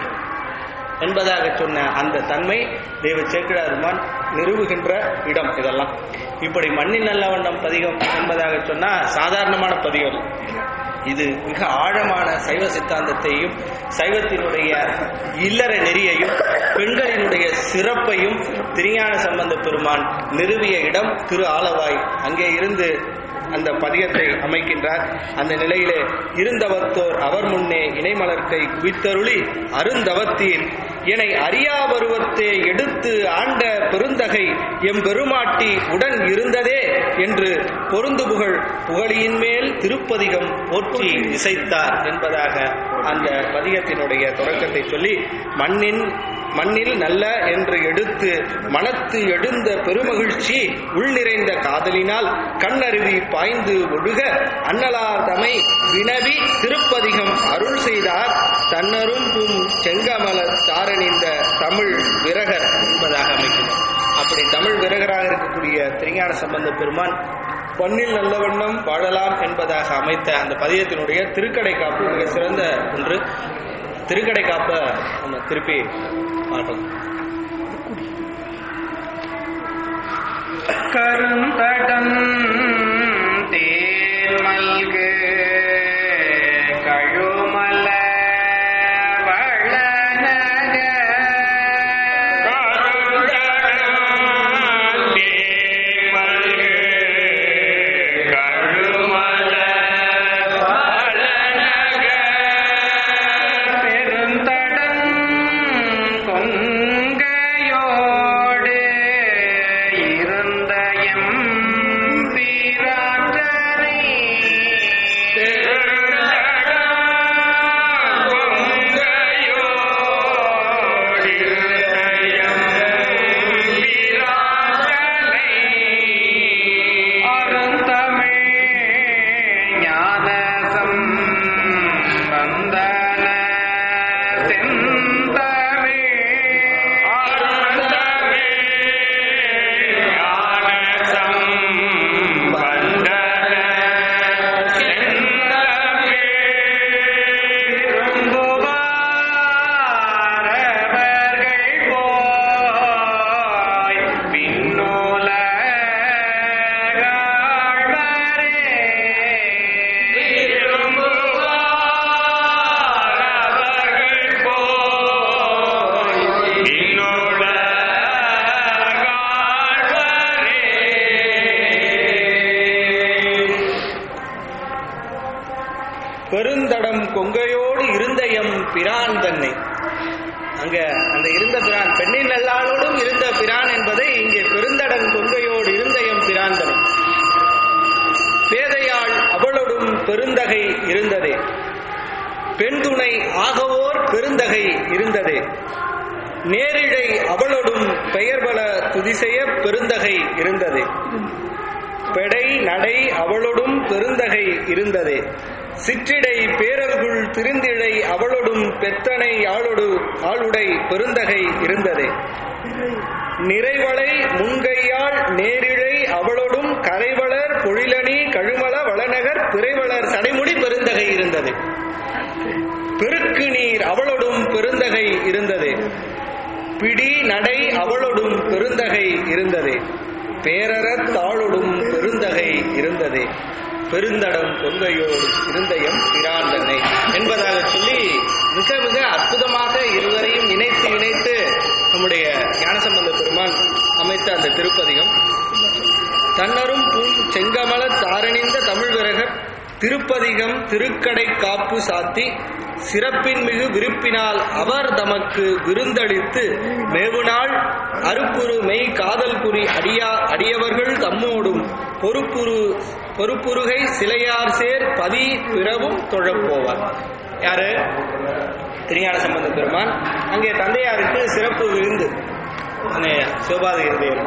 என்பதாக சொன்ன அந்த தன்மை தெய்வ சேக்கிழாருமான் நிறுவுகின்ற இடம் இதெல்லாம் இப்படி மண்ணின் நல்லவண்ணம் பதிகம் என்பதாக சொன்னா சாதாரணமான பதிகம் அல்ல. இது மிக ஆழமான சைவ சித்தாந்தத்தையும் சைவத்தினுடைய இல்லற நெறியையும் பெண்களினுடைய சிறப்பையும் திருஞான சம்பந்த பெருமான் நிறுவிய இடம் திரு ஆலவாய் அங்கே இருந்து அந்த பதியத்தை அமைக்கின்றார் அந்த நிலையிலே இருந்தவத்தோர் அவர் முன்னே இணைமலர்க்கை குவித்தருளி அருந்தவத்தீர் என்னை அறியா பருவத்தே எடுத்து ஆண்ட பெருந்தகை எம் பெருமாட்டி உடன் இருந்ததே என்று பொருந்து புகழ் புகழியின் மேல் திருப்பதிகம் போற்றி இசைத்தார் என்பதாக அந்த பதிகத்தினுடைய தொடக்கத்தை சொல்லி மண்ணின் மண்ணில் நல்ல என்று எடுத்து மனத்து எழுந்த பெருமகிழ்ச்சி உள் நிறைந்த காதலினால் கண்ணருவி பாய்ந்து ஒழுக அன்னலார் தமை வினவி திருப்பதிகம் அருள் செய்தார் தன்னரும் பும் செங்கமல தாரணிந்த தமிழ் விரகர் என்பதாக அமைக்கிறார் அப்படி தமிழ் விரகராக இருக்கக்கூடிய திருஞான சம்பந்த பெருமான் பொன்னில் நல்ல வண்ணம் வாழலாம் என்பதாக அமைத்த அந்த பதியத்தினுடைய திருக்கடை காப்பு மிக சிறந்த ஒன்று திருக்கடை காப்ப நம்ம திருப்பி பார்க்கலாம் கருந்தடன் தேர்மல்கு கழுமல வளநக பெருந்தடன் கொங்கையோடு இருந்த எம் பிராற்றனை அருந்தமிழ் ஞானசம் வந்தன செந்தமிழ் திரும்புவாரவர்கள் போய் விண்ணுலகாழ்வரே பெருந்தடம் கொங்கையோடு இருந்த எம் பிரான் தன்னை அங்க அந்த இருந்த பிரான் பெண்ணின் நல்லாளோடும் இருந்த பிரான் என்பதை இங்கே பெருந்தடம் கொங்கையோடு இருந்த எம் பிரான் தன்னை பேதையாள் அவளோடும் பெருந்தகை இருந்ததே பெண் துணை ஆகவோர் பெருந்தகை இருந்ததே நேரிழை அவளோடும் பெயர்பல துதிசெய பெருந்தகை இருந்ததே பெடை நடை அவளோடும் பெருந்தகை இருந்ததே சிற்றிடை பேரல்குள் திருந்திழை அவளோடும் பெத்தனை ஆளொடு ஆளுடை பெருந்தகை இருந்ததே நிறைவளை முன்கையாள் நேரிழை அவளோடும் கரைவளர் பொழிலணி கழுமல வளநகர் பிறைவளர் சடைமுடி பெருந்தகை இருந்தது பெருக்கு நீர் அவளோடும் பெருந்தகை இருந்தது பிடி நடை அவளோடும் பெருந்தகை இருந்தது பேரறத் தாளொடும் பெருந்தகை இருந்தது பெருந்தடம் கொங்கையோடு இருந்தயம் பிராந்தனை என்பதாக சொல்லி மிக மிக அற்புதமாக இருவரையும் இணைத்து இணைத்து நம்முடைய ஞானசம்பந்த பெருமான் அமைத்த அந்த திருப்பதிகம் தன்னரும் பூம் செங்கமல தாரணிந்த தமிழ் விரகர் திருப்பதிகம் திருக்கடை காப்பு சாத்தி சிறப்பின் மிகு விருப்பினால் அவர் தமக்கு விருந்தளித்து மேவுநாள் அருப்புரு மெய் காதல் குறி அடியா அடியவர்கள் தம்மோடும் பொறுப்புரு பொறுப்புருகை சிலையார் சேர் பதி பிறவும் தொழப்போவார் யாரு திருஞான சம்பந்த பெருமான் அங்கே தந்தையாருக்கு சிறப்பு விருந்து அங்கே சிவபாத இருதயம்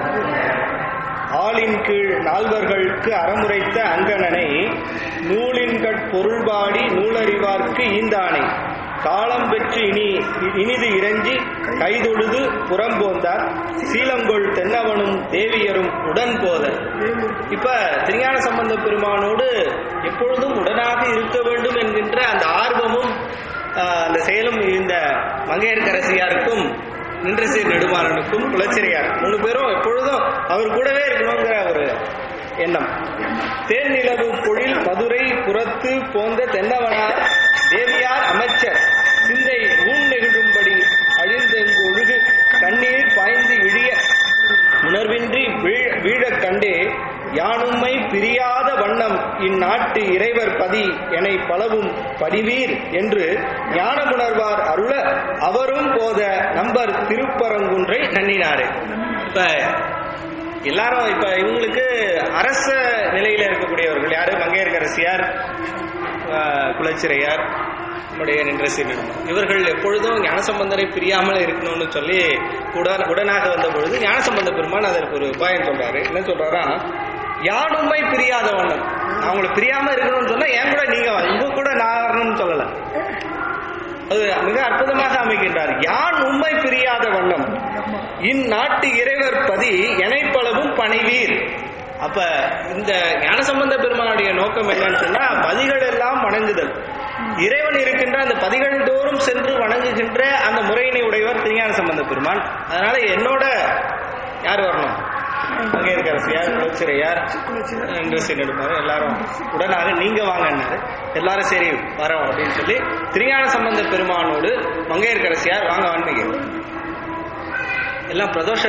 ஆளின் கீழ் நால்வர்களுக்கு அறமுரைத்த அங்கணனை நூலின் கட்பொருள்பாடி நூலறிவார்க்கு ஈந்தானை காலம் பெற்று இனி இனிது இறைஞ்சி கைதொழுது புறம்போந்தார் சீலங்கொள் தென்னவனும் தேவியரும் உடன் போத இப்ப திருஞான சம்பந்த பெருமானோடு எப்பொழுதும் உடனாக இருக்க வேண்டும் என்கின்ற அந்த ஆர்வமும் ஆஹ், அந்த செயலும் இந்த மங்கையர்கரசியாருக்கும் நின்றசீர் நெடுமாறனுக்கும் குலச்சிறையார் மூணு பேரும் எப்பொழுதும் அவர் கூடவே இருக்கணுங்கிற ஒரு எண்ணம் தேன்நிலவு பொழில் மதுரை புறத்து போந்த தென்னவனார் தேவியார் அமைச்சர் சிந்தை ஊன் நெகிழும்படி அழிந்தெங்கு ஒழுகு கண்ணீர் பாய்ந்து இழிய உணர்வின்றி வீழ வீழக் கண்டே யானும்மை பிரியாத வண்ணம் இந்நாட்டு இறைவர் பதி எனை பலவும் படிவீர் என்று ஞானமுணர்வார் அருள அவரும் போத நம்பர் திருப்பரங்குன்றை நன்னினாரே இப்ப எல்லாரும் இப்ப இவங்களுக்கு அரச நிலையில இருக்கக்கூடியவர்கள் யாரு மங்கையர்கரசியார் ஆஹ், குலச்சிறையார் நம்முடைய நின்ற சீனிடம் இவர்கள் எப்பொழுதும் ஞானசம்பந்தரை பிரியாமல் இருக்கணும்னு சொல்லி உடன் உடனாக வந்த பொழுது ஞானசம்பந்த பெருமான் அதற்கு ஒரு உபாயம் சொல்றாரு என்ன சொல்றாரா யான் உண்மை பிரியாத வண்ணம் அவங்கள பிரியாம இருக்கணும்னு சொன்னா என் கூட நீங்க வா. உங்க கூட நான் வரணும்னு சொல்லல அது மிக அற்புதமாக அமைக்கின்றார் யான் உண்மை பிரியாத வண்ணம் இந்நாட்டு இறைவர் பதி எனைப்பளவும் பணிவீர் அப்ப இந்த ஞானசம்பந்த பெருமானுடைய நோக்கம் என்னன்னு சொன்னா பதிகள் எல்லாம் வணங்குதல் இறைவன் இருக்கின்ற அந்த பதிகள் தோறும் சென்று வணங்குகின்ற அந்த முறையினை உடையவர் திருஞான சம்பந்த பெருமான் அதனால என்னோட யார் வரணும் அங்கே இருக்கிறசியார் குலச்சிரையார் என்று நெடுமாறு எல்லாரும் உடனாக நீங்க வாங்கன்னாரு எல்லாரும் சரி வரோம் அப்படின்னு சொல்லி திருஞான சம்பந்த பெருமானோடு மங்கையர்கரசியார் வாங்க வான்மீக எல்லாம் பிரதோஷ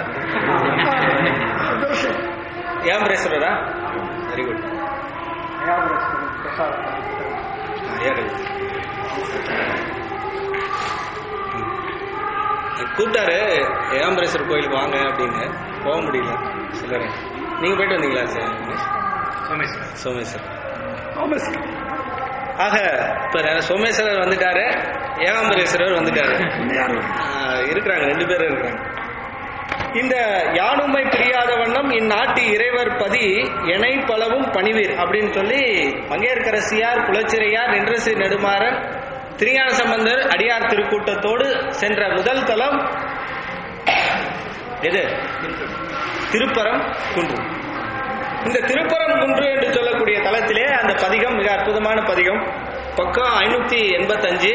ஏம்பரேஸ்வரரா வெரி குட் கூப்பிட்டாரு ஏகாம்பரேஸ்வரர் கோயிலுக்கு வாங்க அப்படின்னு போக முடியல சிலர் நீங்க போயிட்டு வந்தீங்களா சார் சோமேஸ்வரர் ஆக இப்ப சோமேஸ்வரர் வந்துட்டாரு ஏகாம்பரேஸ்வரர் வந்துட்டாரு ஆஹ், இருக்கிறாங்க ரெண்டு பேரும் இருக்கிறாங்க இந்த யானுமை பிரியாத வண்ணம் இந்நாட்டு இறைவர் பதி எனை பலவும் பணிவீர் அப்படின்னு சொல்லி மங்கையர்கரசியார் குலச்சிறையார் நின்றசி நெடுமாறன் திருஞான சம்பந்தர் அடியார் திருக்கூட்டத்தோடு சென்ற முதல் தலம் எது திருப்பரம் குன்று இந்த திருப்பரம் குன்று என்று சொல்லக்கூடிய தலத்திலே அந்த பதிகம் மிக அற்புதமான பதிகம் பக்கம் ஐநூத்தி எண்பத்தஞ்சு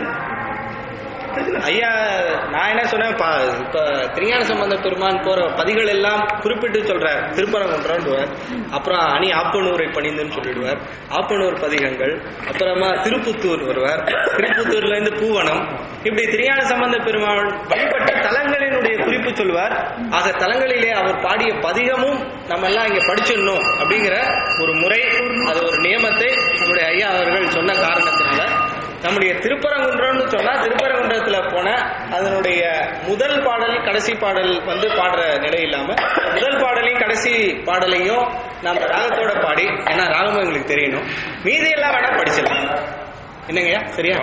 ஐயா நான் என்ன சொன்னேன் பா- இப்ப திருஞான சம்பந்த பெருமான் போற பதிகள் எல்லாம் குறிப்பிட்டு சொல்றார் திருப்பரங்குன்றார் அப்புறம் அணி ஆப்பனூரை பணிந்துன்னு சொல்லிடுவார் ஆப்பனூர் பதிகங்கள் அப்புறமா திருப்புத்தூர் வருவார் திருப்புத்தூர்ல இருந்து பூவனம் இப்படி திருஞான சம்பந்த பெருமான் வழிபட்ட தலங்களினுடைய குறிப்பு சொல்வார் ஆக தலங்களிலே அவர் பாடிய பதிகமும் நம்ம எல்லாம் இங்க படிச்சிடணும் அப்படிங்கிற ஒரு முறை அது ஒரு நியமத்தை நம்முடைய ஐயா அவர்கள் சொன்ன காரணத்தினால நம்முடைய திருப்பரங்குன்றம்னு சொன்னா திருப்பரங்குன்றத்துல போன அதனுடைய முதல் பாடல் கடைசி பாடல் வந்து பாடுற நிலை இல்லாம முதல் பாடலையும் கடைசி பாடலையும் நம்ம ராகத்தோட பாடி ஏன்னா ராகமும் எங்களுக்கு தெரியணும் மீதி எல்லாம் வேணா படிச்சிடலாம் என்னங்கய்யா சரியா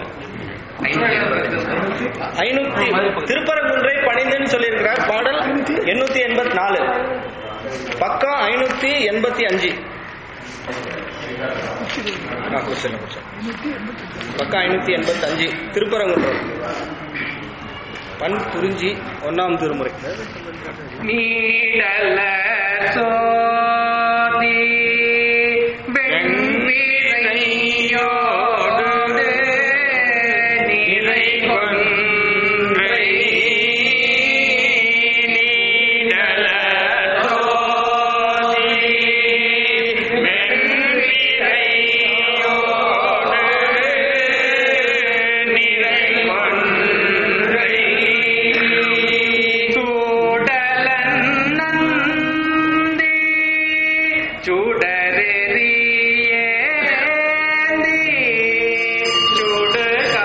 ஐநூத்தி திருப்பரங்குன்றை பணிந்துன்னு சொல்லியிருக்கிறார் பாடல் எண்ணூத்தி எண்பத்தி நாலு பக்கம் ஐநூத்தி எண்பத்தி அஞ்சு ஆ, குடிச்சிடலாம், குடிச்சிடலாம். பக்கம் ஐநூத்தி எண்பத்தி அஞ்சு திருப்பரங்குன்றம் பண் குறிஞ்சி ஒன்னாம் திருமுறை நீடல சோதி வெண்மிழையோடு நிறை கொன்றை நீடல சோதி வெண்மிழையோடு நிறை கொன்றை சூடலன் நந்தி சுடரெறியேந்தி சுடுகாலில்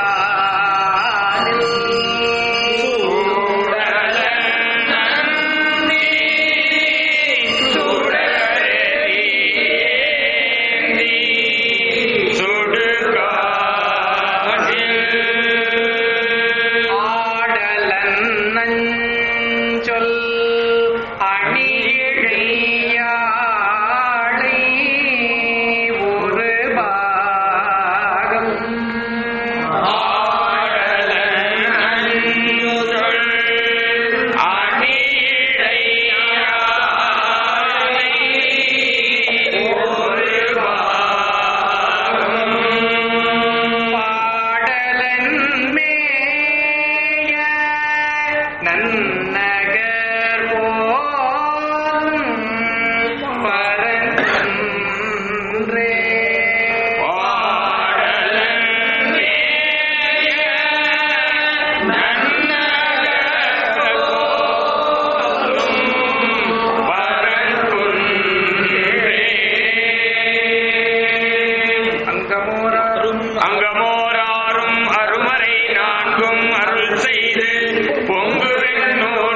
சூடலன் நந்தி சுடரெறியேந்தி சுடுகாலில் ஆடலன் நஞ்சொல் அணியிழையாளை ஒரு பாகம் ஆடலன் நஞ்சொல் அணியிழையாளை ஒரு பாகம் பாடலன் மேய நன்னகர் போலும் பரன்றே பாடலன் மேய நன்னகர் போலும் பரன்றே அங்கமோராரும் அங்கமோராரும் அருமறை நான்கும் அருள் செய்து பொங்கு வெண்ணூர்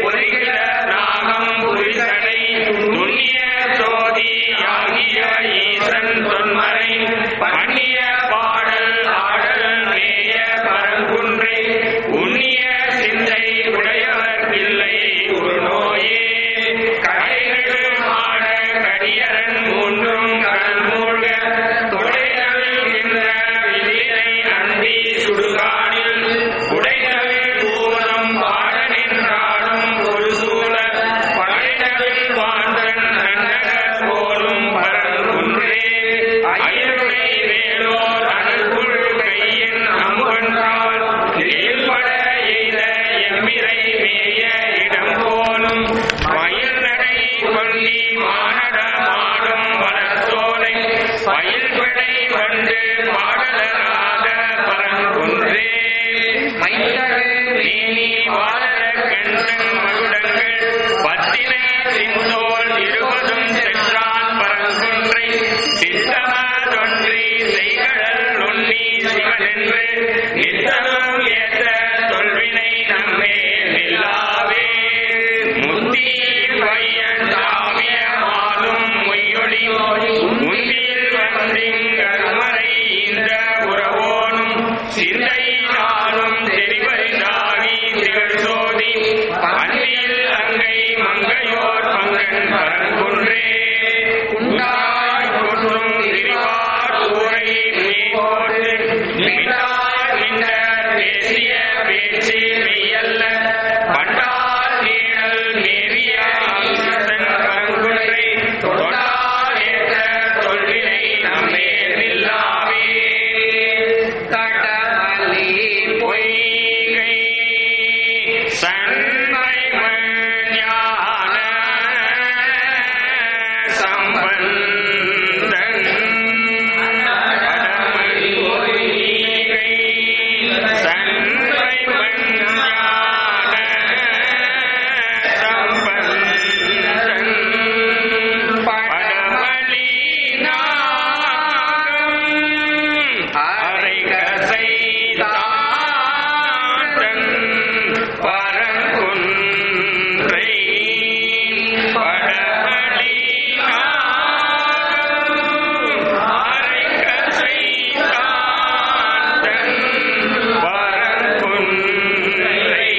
பொறிகிற நாகம் புரிசடை நுண்ணிய சோதி ஆகிய ஈசன் தொன்மறை பண்ணிய பாடல் ஆடல் மேய பரங்குன்றை உண்ணிய சிந்தை உடையவர் இல்லை ஒரு நோயே கடைகள் மாட கடியரன் மூன்றும் கடல் மூழ்க தொடைதவிழ்கின்ற வில்லினை அந்தி சுடுகாடில் உடைதவில் பூவனம் பாட நின்றாடும் ஒரு சூழ படைதவில் வாழ்ந்தன் நன்னக போலும் பரங்குன்றே அயலுடை வேலோர் அனல்குள் கையின் அம்பன்றால் நெல்பட எய்த எம்மிரை மேய இடம் போலும் மயில் நடை கொல்லி மானட மாடும் வளர்த்தோலை மயில் படை வந்து பாடலராக பரங்குன்றே மைத்தகு மேனி வாழற கண்டன் மகுடங்கள் பத்தின சிந்தோல் இருபதும் சென்றான் பரங்குன்றை சித்தமதொன்றி செய்கடல் நுண்ணி சிவனென்று நித்தமும் ஏத்த தொல்வினை நம்மே நில்லாவே முத்தி பையன் தாமிய மாலும் மொய்யொளி முந்தில் வந்திங்கருமறை இந்த உறவோனும் சிந்தையினாலும் தெரிவறிந்தாகி திகழ் சோதி பன்னில் அங்கை மங்கையோர் பங்கன் பரங்குன்றே குண்டாய் கொன்றும் திரிவார் ஊரை மீகோடு மிண்டார் மின்னர் பேசிய பேச்சு மெய்யல்ல பண்டார் நீழல் நேரிய அம்சன் பரங்குன்றை தொண்டார் ஏற்ற தொல்வினை நம்மே நில்லாவே கடமலி பொய்கை சண்மை ஞான சம்பந்தன் கடமலி பொய்கை சண்மை ஞான சம்பந்தன் படமலி நாகம் அரைகசை தாண்டன் பரங்குன்றை படமலி நாகம் அரைகசை தாண்டன் பரங்குன்றை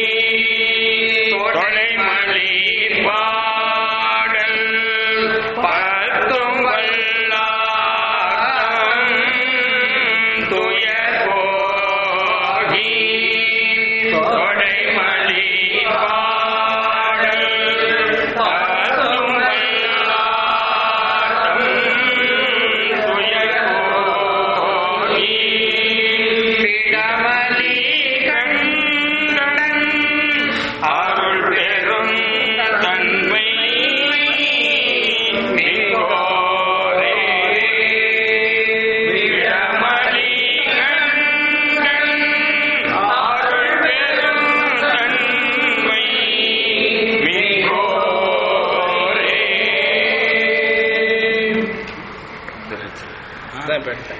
தொலைமலி பாடல் பத்தும் வல்லாகம் துயர் போகி தொடைமலி பாடல் பத்தும் வல்லாகம் துயர் போகி பிடமலி கண்ணன் அருள் பெரும் தன்மை மிகோரே விடமலி கண்ணன் அருள் பெரும் தன்மை மிகோரே அதான் இப்ப எடுத்தேன்.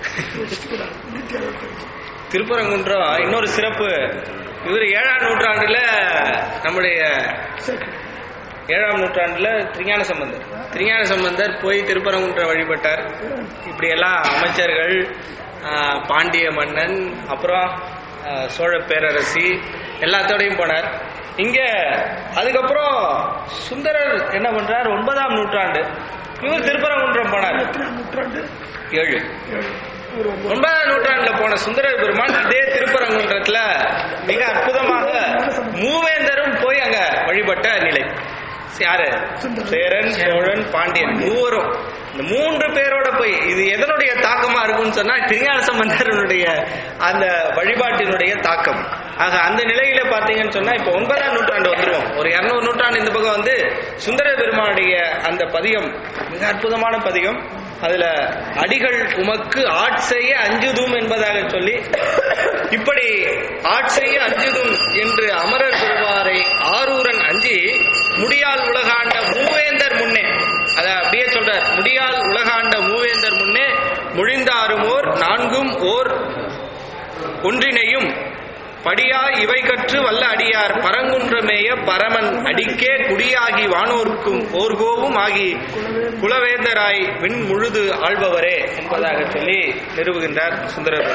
திருப்பரங்குன்றம் இன்னொரு சிறப்பு இவர் ஏழாம் நூற்றாண்டுல நம்முடைய ஏழாம் நூற்றாண்டுல திருஞான சம்பந்தர் திருஞான சம்பந்தர் போய் திருப்பரங்குன்றம் வழிபட்டார் இப்படி எல்லாம் அமைச்சர்கள் ஆஹ், பாண்டிய மன்னன் அப்புறம் ஆஹ், சோழ பேரரசி எல்லாத்தோடையும் போனார் இங்க அதுக்கப்புறம் சுந்தரர் என்ன பண்றார் ஒன்பதாம் நூற்றாண்டு இவர் திருப்பரங்குன்றம் போனார் எத்தனை நூற்றாண்டு ஏழு ஏழு. ஒரு ஒன்பது. ஒன்பதாம் நூற்றாண்டுல போன சுந்தரர் பெருமான் இதே திருப்பரங்குன்றத்துல மிக அற்புதமாக மூவேந்தரும் போய் அங்க வழிபட்ட நிலை யாரு சேரன் சோழன் பாண்டியன் மூவரும் இந்த மூன்று பேரோட போய் இது எதனுடைய தாக்கமா இருக்கும்னு சொன்னா திருஞான சம்பந்தரனுடைய அந்த வழிபாட்டினுடைய தாக்கம் ஆக அந்த நிலையில பாத்தீங்கன்னு சொன்னா இப்ப ஒன்பதாம் நூற்றாண்டு வந்துருவோம் ஒரு இருநூறு நூற்றாண்டு இந்த பக்கம் வந்து சுந்தர பெருமானுடைய அந்த பதிகம் மிக அற்புதமான பதிகம் அதுல அடிகள் உமக்கு ஆட்செய்ய அஞ்சுதும் என்பதாக சொல்லி இப்படி ஆட்செய்ய அஞ்சுதும் என்று அமரர் பெறுவாரை ஆரூரன் அஞ்சி முடியால் உலகாண்ட மூவேந்தர் முன்னே அத அப்படியே சொல்றார் முடியால் உலகாண்ட மூவேந்தர் முன்னே முழிந்தாருமோர் நான்கும் ஓர் ஒன்றினையும் படியார் இவை கற்று வல்ல அடியார் பரங்குன்றமேய பரமன் அடிக்கே குடியாகி வானோர்க்கும் ஓர்கோவும் ஆகி குலவேந்தராய் விண் முழுது ஆள்பவரே என்பதாக சொல்லி நிறுவுகின்றார் சுந்தரர்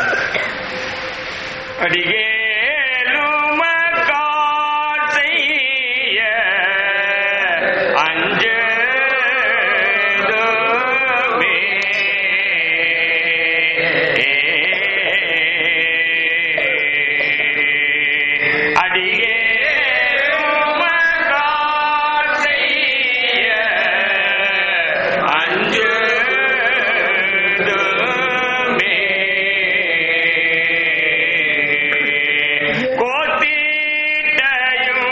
அடியேலுமக்கார் செய்ய அஞ்சதுமே. அடியேலுமக்கார் செய்ய அஞ்சதுமே. கோத்தீட்டையும்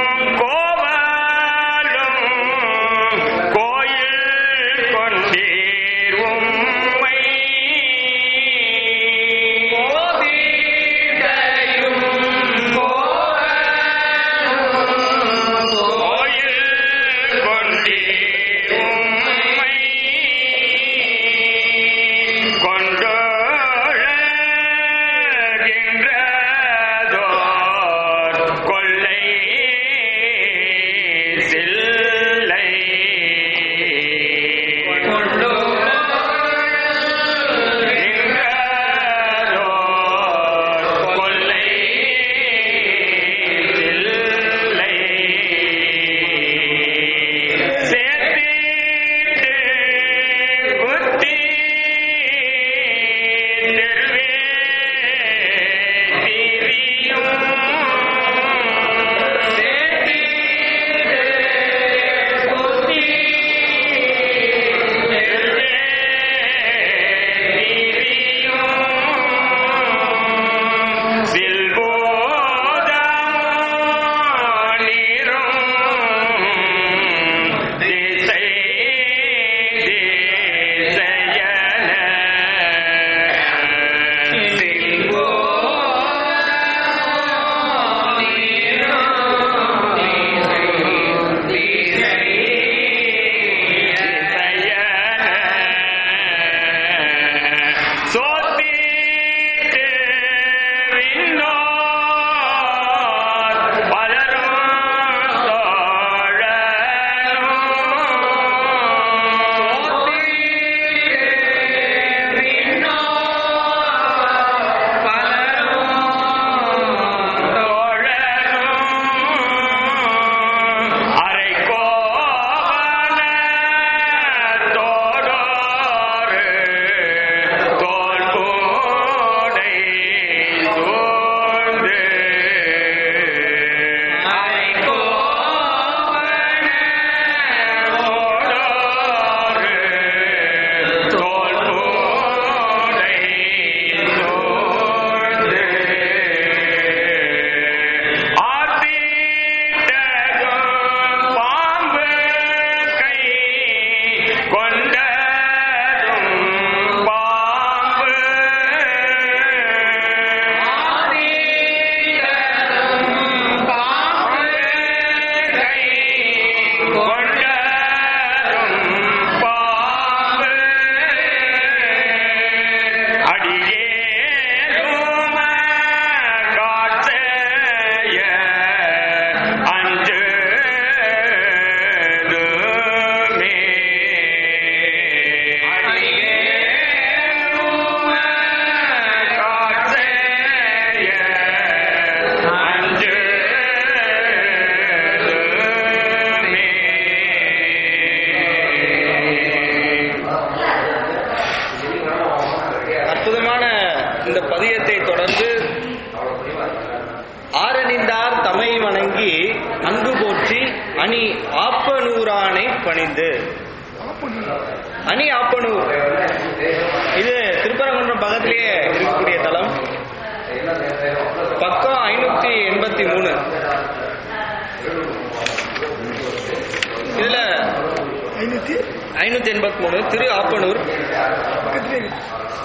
கோவலும் கோயில் கொண்டீர் உம்மை கோயில் கொண்டீர் உம்மை கொண்டோழகின்றதோர் கொள்ளை சில்லை கொண்டோழகின்றதோர் கொள்ளை சில்லை சேர்த்தீட்டு குத்தி தெருவே திரியும் தெருவே திரியும் சில்போதமோனிரும் திசை திசையன சோத்தீட்டு விண்ணோர் பலரும் அரைக்கோவன தோடோரு தோல் போடை சோர்ந்து தோடோரு தோல் போடை சோர்ந்து ஆத்தீட்டகம் பாம்பு கை கொண்டதும் பாம்பு கை கொண்டதும் பாம்பு அடியேனும காட்சேய அஞ்சுதுமே. அடியேனும காட்சேய அஞ்சுதுமே. அற்புதமான இந்த பதியத்தை தொடர்ந்து ஆரணிந்தார் தமை வணங்கி அன்பு போற்றி அணி ஆப்பனூரானை பணிந்து அணி ஆப்பனூர் இது திருப்பரங்குன்றம் பக்கத்திலேயே இருக்கக்கூடிய தலம் பக்கம் ஐநூத்தி எண்பத்தி மூணு இதுல ஐநூத்தி ஐநூத்தி எண்பத்தி மூணு திரு ஆப்பனூர் பக்கத்திலே இருக்கு.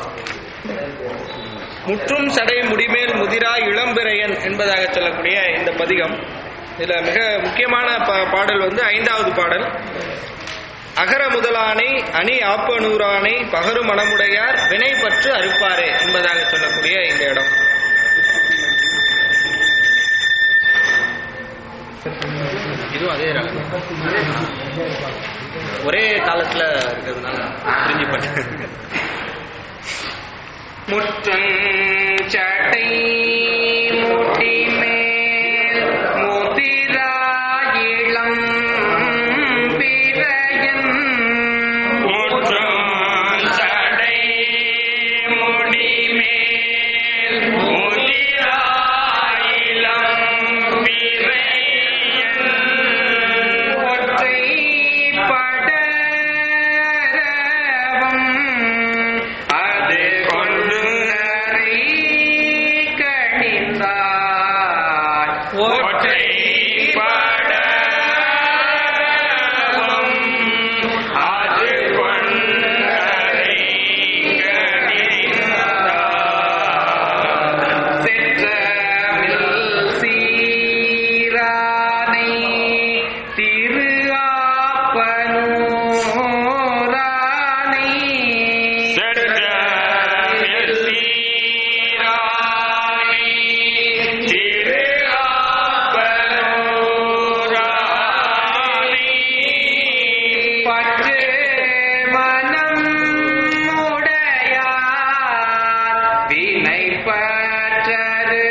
முற்றும் சடை முடிமேல் முதிரா இளம்பிறையன் என்பதாக சொல்லக்கூடிய இந்த பதிகம் இதுல மிக முக்கியமான பா- பாடல் வந்து ஐந்தாவது பாடல் அகர முதலானை அணி ஆப்பனூரானை பகரு மனமுடையார் வினை பற்று அறுப்பாரே என்பதாக சொல்லக்கூடிய இந்த இடம் இதுவும் அதே ராகம் ஒரே காலத்துல இருக்கிறதுனால பிரிஞ்சு பண்ண முற்றஞ்சடை முடி மேல் முதிராயிளம் பிறையன் முற்றஞ்சடை முடி மேல் முதிராயிளம் பிறையன் ஒற்றை படரவம் அது கொண்டு நரை கணிந்தார் ஒற்றை படரவம் அது கொண்டு நரை கணிந்தார் செற்றமில் சீரானை திரு ஆப்பனூரானை செற்றமில் சீரானை திரு ஆப்பனூரானை பற்று மனம் உடையார் வினை பற்றரு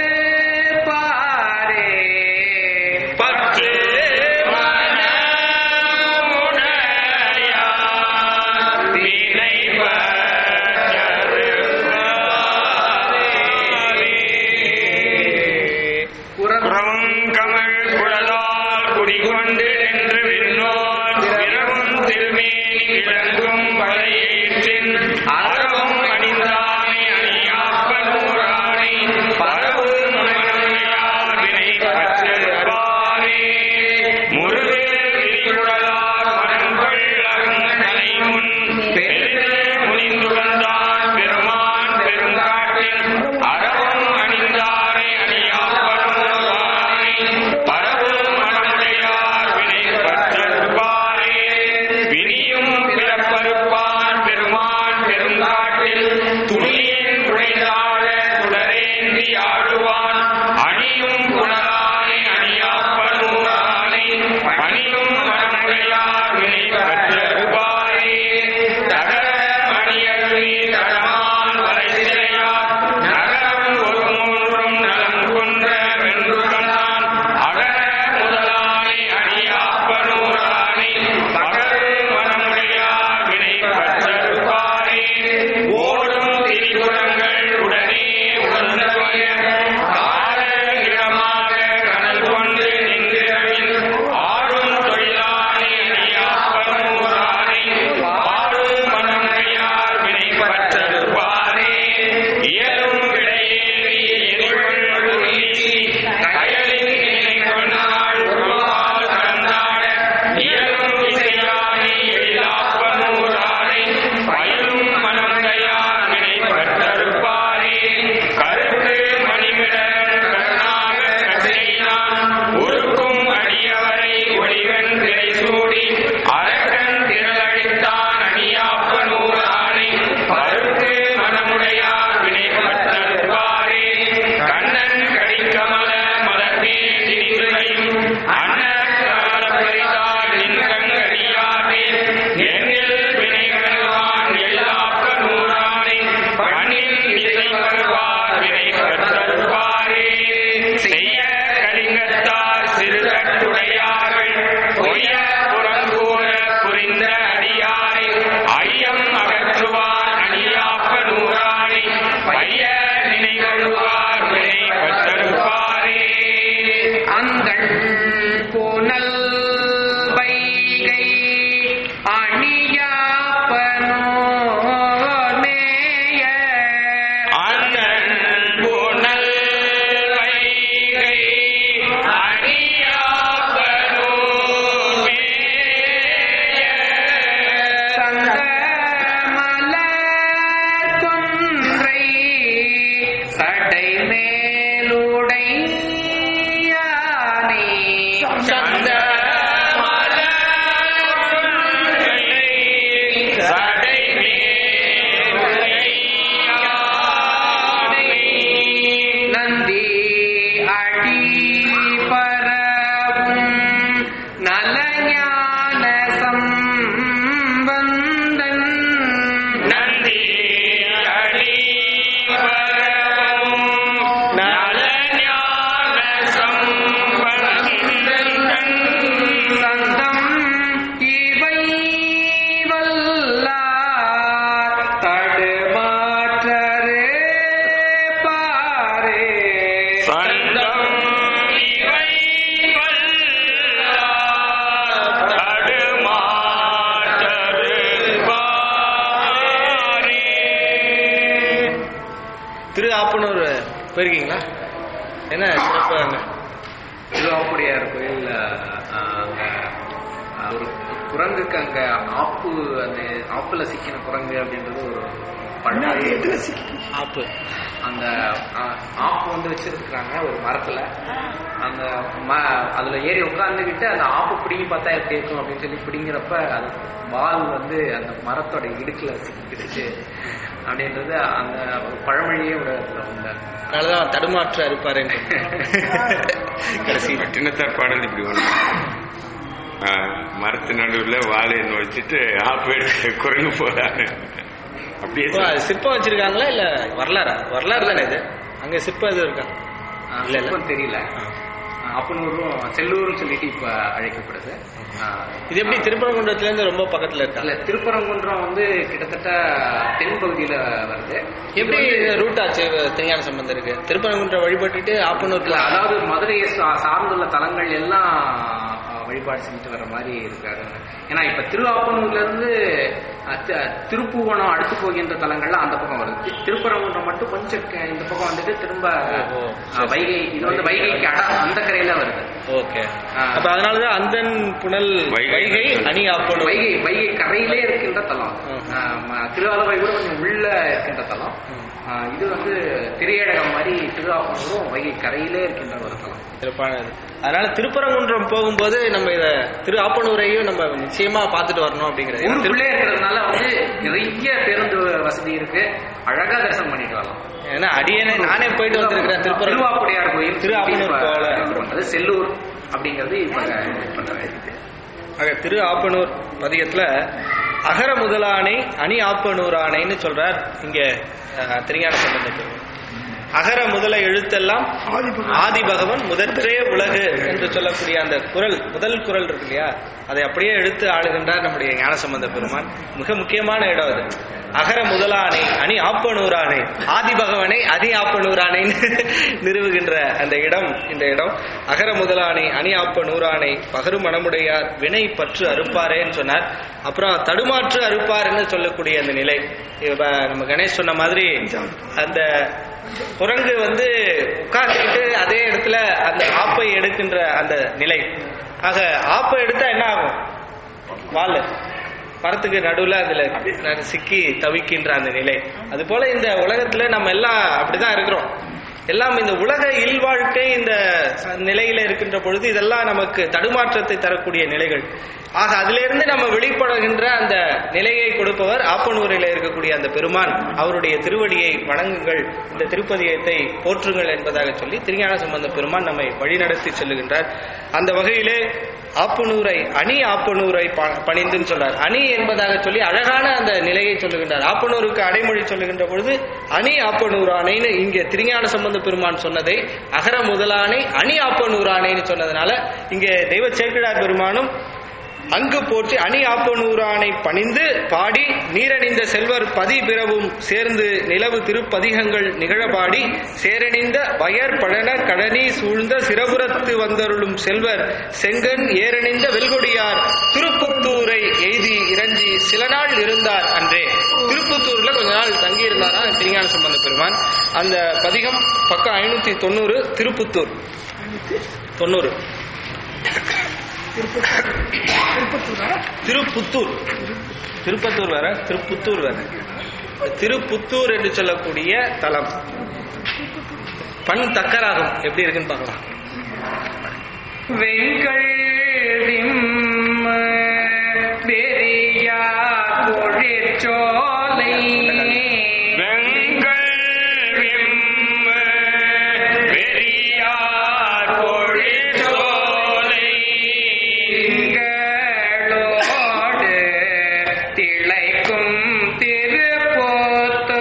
பாரே பற்று மனமுடையார் வினை பற்றரு புறமும் கமழ் குழலால் குடிகொண்டு நின்று விண்ணோர் விரவும் திருமேனி விளங்கும் வளையிற்றின் அறவும் அணிந்தானை அணியாப்பனூரானை பரவு முனையார் வினை பற்றிருப்பாரே முருகு விரிகுழலார் மரங்கள் அருங்கலை முன் பெரிது முனிந்து வந்தான் பெருமான் பெருங்காட்டில் அறவும் அணிந்தாரை அணியாப்பனூரானை பரவு மனமுடையார் வினை பற்றிருப்பாரே வினியும் பிறப்பருப்பான் பெருமான் பெருங்காட்டில் துணியின் குழைந்தாழ சுடரேந்தி ஆடுவான் அணியும் குணரானை அணியாப்பனூரானை போயிருக்கீங்களா என்ன சிறப்பு அங்க திருவாப்புடையார் கோயில் அங்க அஹ், ஒரு குரங்குக்கு அங்க ஆப்பு அந்த ஆப்புல சிக்கின குரங்கு அப்படின்றது ஒரு பழமொழி ஆப்பு அந்த அஹ், ஆப்பு வந்து வச்சிருக்காங்க ஒரு மரத்துல அந்த ம அதுல ஏறி உட்காந்துக்கிட்டு அந்த ஆப்பு பிடிங்கி பார்த்தா எப்படி இருக்கும் அப்படின்னு சொல்லி பிடிங்கிறப்ப அது வால் வந்து அந்த மரத்தோட இடுக்குல சிக்கிக்கிடுச்சு அப்படின்றது அந்த ஒரு பழமொழியே ஒரு அதுல உண்டு அதனாலதான் தடுமாற்ற இருப்பாருன்னு கடைசி பட்டினத்தார் பாடல் இப்படி ஒண்ணு ஆ, மரத்து நடுவுல வாழை வச்சுட்டு ஆப்பு எடுத்து குரங்கு போறாரு அப்படியே இப்போ அது சிற்பம் வச்சிருக்காங்களா இல்ல வரலாறா வரலாறு தானே இது அங்க சிற்பம் எதுவும் இருக்கா அஹ், இல்ல, இல்ல. சிற்பம் தெரியல அப்பனூரும் செல்லூரும் சொல்லிட்டு இப்ப அழைக்கப்படுது அஹ், இது எப்படி திருப்பரங்குன்றத்துல இருந்து ரொம்ப பக்கத்துல இருக்கா இல்ல திருப்பரங்குன்றம் வந்து கிட்டத்தட்ட தென் பகுதியில வருது எப்படி ரூட் ஆச்சு திருஞான சம்பந்தம் இருக்கு திருப்பரங்குன்றம் வழிபட்டுட்டு இல்ல ஆப்பனூர்ல அதாவது மதுரையை சா- சார்ந்துள்ள தலங்கள் எல்லாம் அஹ், வழிபாடு செஞ்சுட்டு வர மாதிரி இருக்காரு ஏன்னா இப்ப திருவாப்பனூர்ல இருந்து அஹ், தி- திருப்புவனம் அடுத்து போகின்ற தலங்கள்லாம் அந்த பக்கம் வருது தி- திருப்பரங்குன்றம் மட்டும் கொஞ்சம் க- இந்த பக்கம் வந்துட்டு திரும்ப ஓஹோ. அஹ், வைகை இது வந்து வைகைக்கு அட அந்த கரையில வருது ஓகே ஆ. அப்ப அதனாலதான் அந்தன் புனல் வைகை. வைகை அணி ஆப்பனூர் வைகை வைகை கரையிலே இருக்கின்ற தலம் ம். ஆஹ் ம- திருவாலவை கூட கொஞ்சம் உள்ள இருக்கின்ற தலம் ஆஹ் இது வந்து திரையழகம் மாதிரி திருவாப்பனூரும் வைகை கரையிலே இருக்கின்ற ஒரு தலம் சிறப்பானது அதனால திருப்பரங்குன்றம் போகும்போது நம்ம இத திரு ஆப்பனூரையும் நம்ம நிச்சயமா பார்த்துட்டு வரணும் அப்படிங்கிறது ஏன்னா திரு- ஊருக்குள்ளே இருக்கிறதுனால வந்து நிறைய பேருந்து வசதி இருக்கு அழகா தரிசனம் பண்ணிட்டு வரலாம் ஏன்னா அடியனே நானே போயிட்டு வந்திருக்கிறேன் திருப்பரங்குன்றம் திருவாப்புடையார் கோயில் திரு ஆப்பனூர் இப்ப போல. இது பண்றது செல்லூர் அப்படிங்கிறது இப்ப இது பண்றது ஆக திரு ஆப்பனூர் பதிகத்துல அகர முதலானை அணி ஆப்பனூரானைன்னு சொல்றார் இங்க அஹ், திருஞான சம்பந்தத்தில் அகர முதல எழுத்தெல்லாம் ஆதி பகவன் முதற்றே உலகு என்று சொல்லக்கூடிய அந்த குரல் முதல் குரல் இருக்கு இல்லையா அதை அப்படியே எடுத்து ஆளுகின்றார் நம்முடைய ஞானசம்பந்த பெருமான் மிக முக்கியமான இடம் அது அகர முதலானை அணி ஆப்பனூரானை ஆதி பகவனை அதி ஆப்பனூரானைன்னு நிறுவுகின்ற அந்த இடம் இந்த இடம் அகர முதலானை அணி ஆப்பனூரானை பகரு மனமுடையார் வினை பற்று அறுப்பாரேன்னு சொன்னார் அப்புறம் தடுமாற்று அறுப்பார்னு சொல்லக்கூடிய அந்த நிலை இப்ப நம்ம கணேஷ் சொன்ன மாதிரி அந்த குரங்கு வந்து உட்கார்ந்துக்கிட்டு அதே இடத்துல அந்த ஆப்பை எடுக்கின்ற அந்த நிலை ஆக ஆப்பை எடுத்தா என்ன ஆகும் வால் மரத்துக்கு நடுவுல அதுல ந- சிக்கி தவிக்கின்ற அந்த நிலை அது போல இந்த உலகத்துல நம்ம எல்லாம் அப்படிதான் இருக்கிறோம் எல்லாம் இந்த உலக இல்வாழ்க்கை இந்த ச- நிலையில இருக்கின்ற பொழுது இதெல்லாம் நமக்கு தடுமாற்றத்தை தரக்கூடிய நிலைகள் ஆக அதிலிருந்து நம்ம வெளிப்படுகின்ற அந்த நிலையை கொடுப்பவர் ஆப்பனூரில் இருக்கக்கூடிய அந்த பெருமான் அவருடைய திருவடியை வணங்குங்கள் இந்த திருப்பதியத்தை போற்றுங்கள் என்பதாக சொல்லி திருஞான சம்பந்த பெருமான் நம்மை வழிநடத்தி செல்லுகின்றார் அந்த வகையிலே ஆப்பனூரை அணி ஆப்பனூரை ப- பணிந்துன்னு சொல்றார் அணி என்பதாக சொல்லி அழகான அந்த நிலையை சொல்லுகின்றார் ஆப்பனூருக்கு அடைமொழி சொல்லுகின்ற பொழுது அணி ஆப்பனூரானைன்னு இங்கே திருஞான சம்பந்த பெருமான் சொன்னதை அகர முதலானை அணி ஆப்பனூரானைன்னு சொன்னதுனால இங்கே தெய்வ சேக்கிழார் பெருமானும் அங்கு போற்றி அணி ஆப்பனூரானை பணிந்து பாடி நீரணிந்த செல்வர் பதி பிறவும் சேர்ந்து நிலவு திருப்பதிகங்கள் நிகழபாடி சேரணிந்த வயர் பழன கடனி சூழ்ந்த சிறபுரத்து வந்தருளும் செல்வர் செங்கன் ஏரணிந்த வெல்கொடியார் திருப்புத்தூரை எய்தி இறஞ்சி சில நாள் இருந்தார் அன்றே திருப்புத்தூர்ல கொஞ்ச நாள் தங்கி இருந்தாரா திருஞான சம்பந்த பெருமான் அந்த பதிகம் பக்கம் ஐநூத்தி தொண்ணூறு திருப்புத்தூர் தொண்ணூறு திருப்புத்தூர் திருப்பத்தூர் வேற திருப்புத்தூர் வேற திருப்புத்தூர் என்று சொல்லக்கூடிய தலம் பண் தக்கராகும் எப்படி இருக்குன்னு பார்க்கலாம் வெண்கள் பெரியா தொழிற்சோலை வெங்கல் விம்ம பெரியார் பொழிற்சோலை திங்களோடு திளைக்கும் திருப்போத்தோ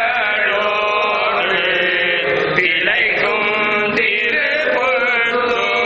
திங்களோடு திளைக்கும் திருப்பொழுதோ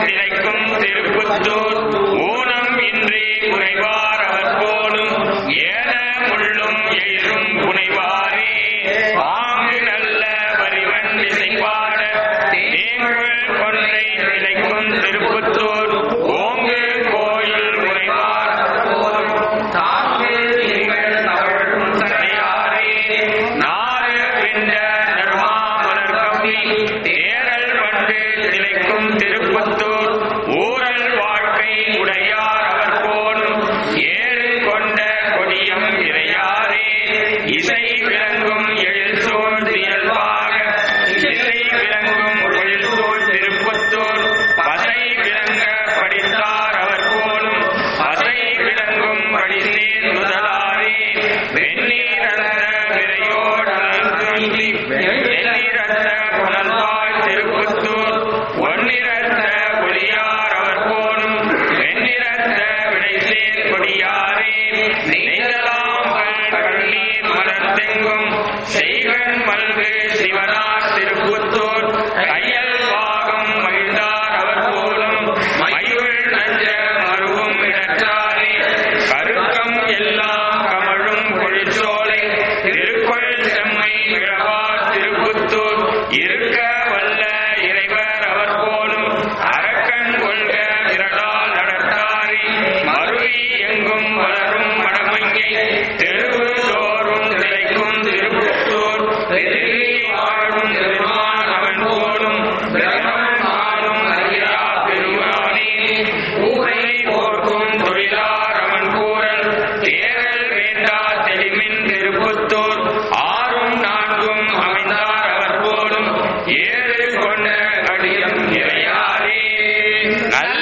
திளைக்கும் திருப்புத்தூர் ஊனம் இன்றி முனைவார் அவர் போலும் ஏன முள்ளும் எழிலும் புனைவாரே பாங்கு நல்ல வரிவன் இசைப்பாட தேங்குள் கொன்றை திளைக்கும் திருப்புத்தூர் ஓங்கு கோயில் முனைவார் தாங்கு திங்கள் தவழும் தடையாரே நாறு விண்ட நர்மாமலர் கவி தேரல் பண்டு திளைக்கும் திருப்பத்தூர் ஊரல் வாழ்க்கை உடையார் அவர் போலும் ஏறு கொண்ட கொடியம் இறையாரே இசை விளங்கும் எழில் சோழ் தியல்பாக இசை விளங்கும் எழில் சோழ் திருப்பத்தூர் பசை விளங்க படித்தார் அவர் போலும் பசை விளங்கும் படிசேர் முதலாரே வெந்நீரந்த விரையோடு வெந்நீரந்த புனல்வாழ் திருப்புத்தூர் ஒன்னிரந்த ஒளியார் அவர் போலும் வெண்ணிறந்த விடைசேர் கொடியாரே நெய்தலாம் கண்ணீர் மலர்ந்தெங்கும் செய்கன் மல்கு சிவனார் திருப்புத்தூர் கையல் வாகம் மகிழ்ந்தார் அவர் போலும் மயுள் நஞ்ச மருவும் இடற்றாரே கருக்கம் எல்லாம் கமழும் கொழிச்சோலை திருக்கொள் செம்மை இழவார் திருப்புத்தூர் இருக்க வல்ல இறைவர் அவர் போலும் அரக்கன் கொள்க விரலால் நடத்தாரே மருவி எங்கும் வளரும் மடமையை தெருவு தோறும் திளைக்கும் திருப்புத்தூர் தெருவி வாழும் பெருமான் அவன் போலும் பிரமன் ஆளும் அறியா பெருமானே ஊரை போர்க்கும் தொழிலார் அவன் கூறல் தேரல் வேண்டா தெளிமின் திருப்புத்தூர் ஆறும் நான்கும் அமைந்தார் அவர் போலும் ஏறு கொண்ட கடியம் இறையாரே நல்ல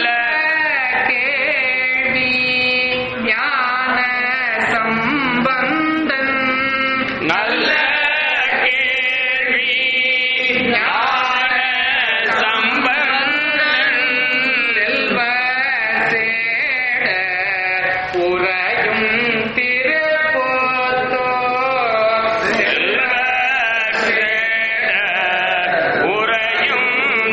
கேள்வி ஞான சம்பந்தன் நல்ல கேள்வி ஞான சம்பந்தன் செல்வ சேட உரையும் திருப்போத்தோ செல்வ சேட உறையும்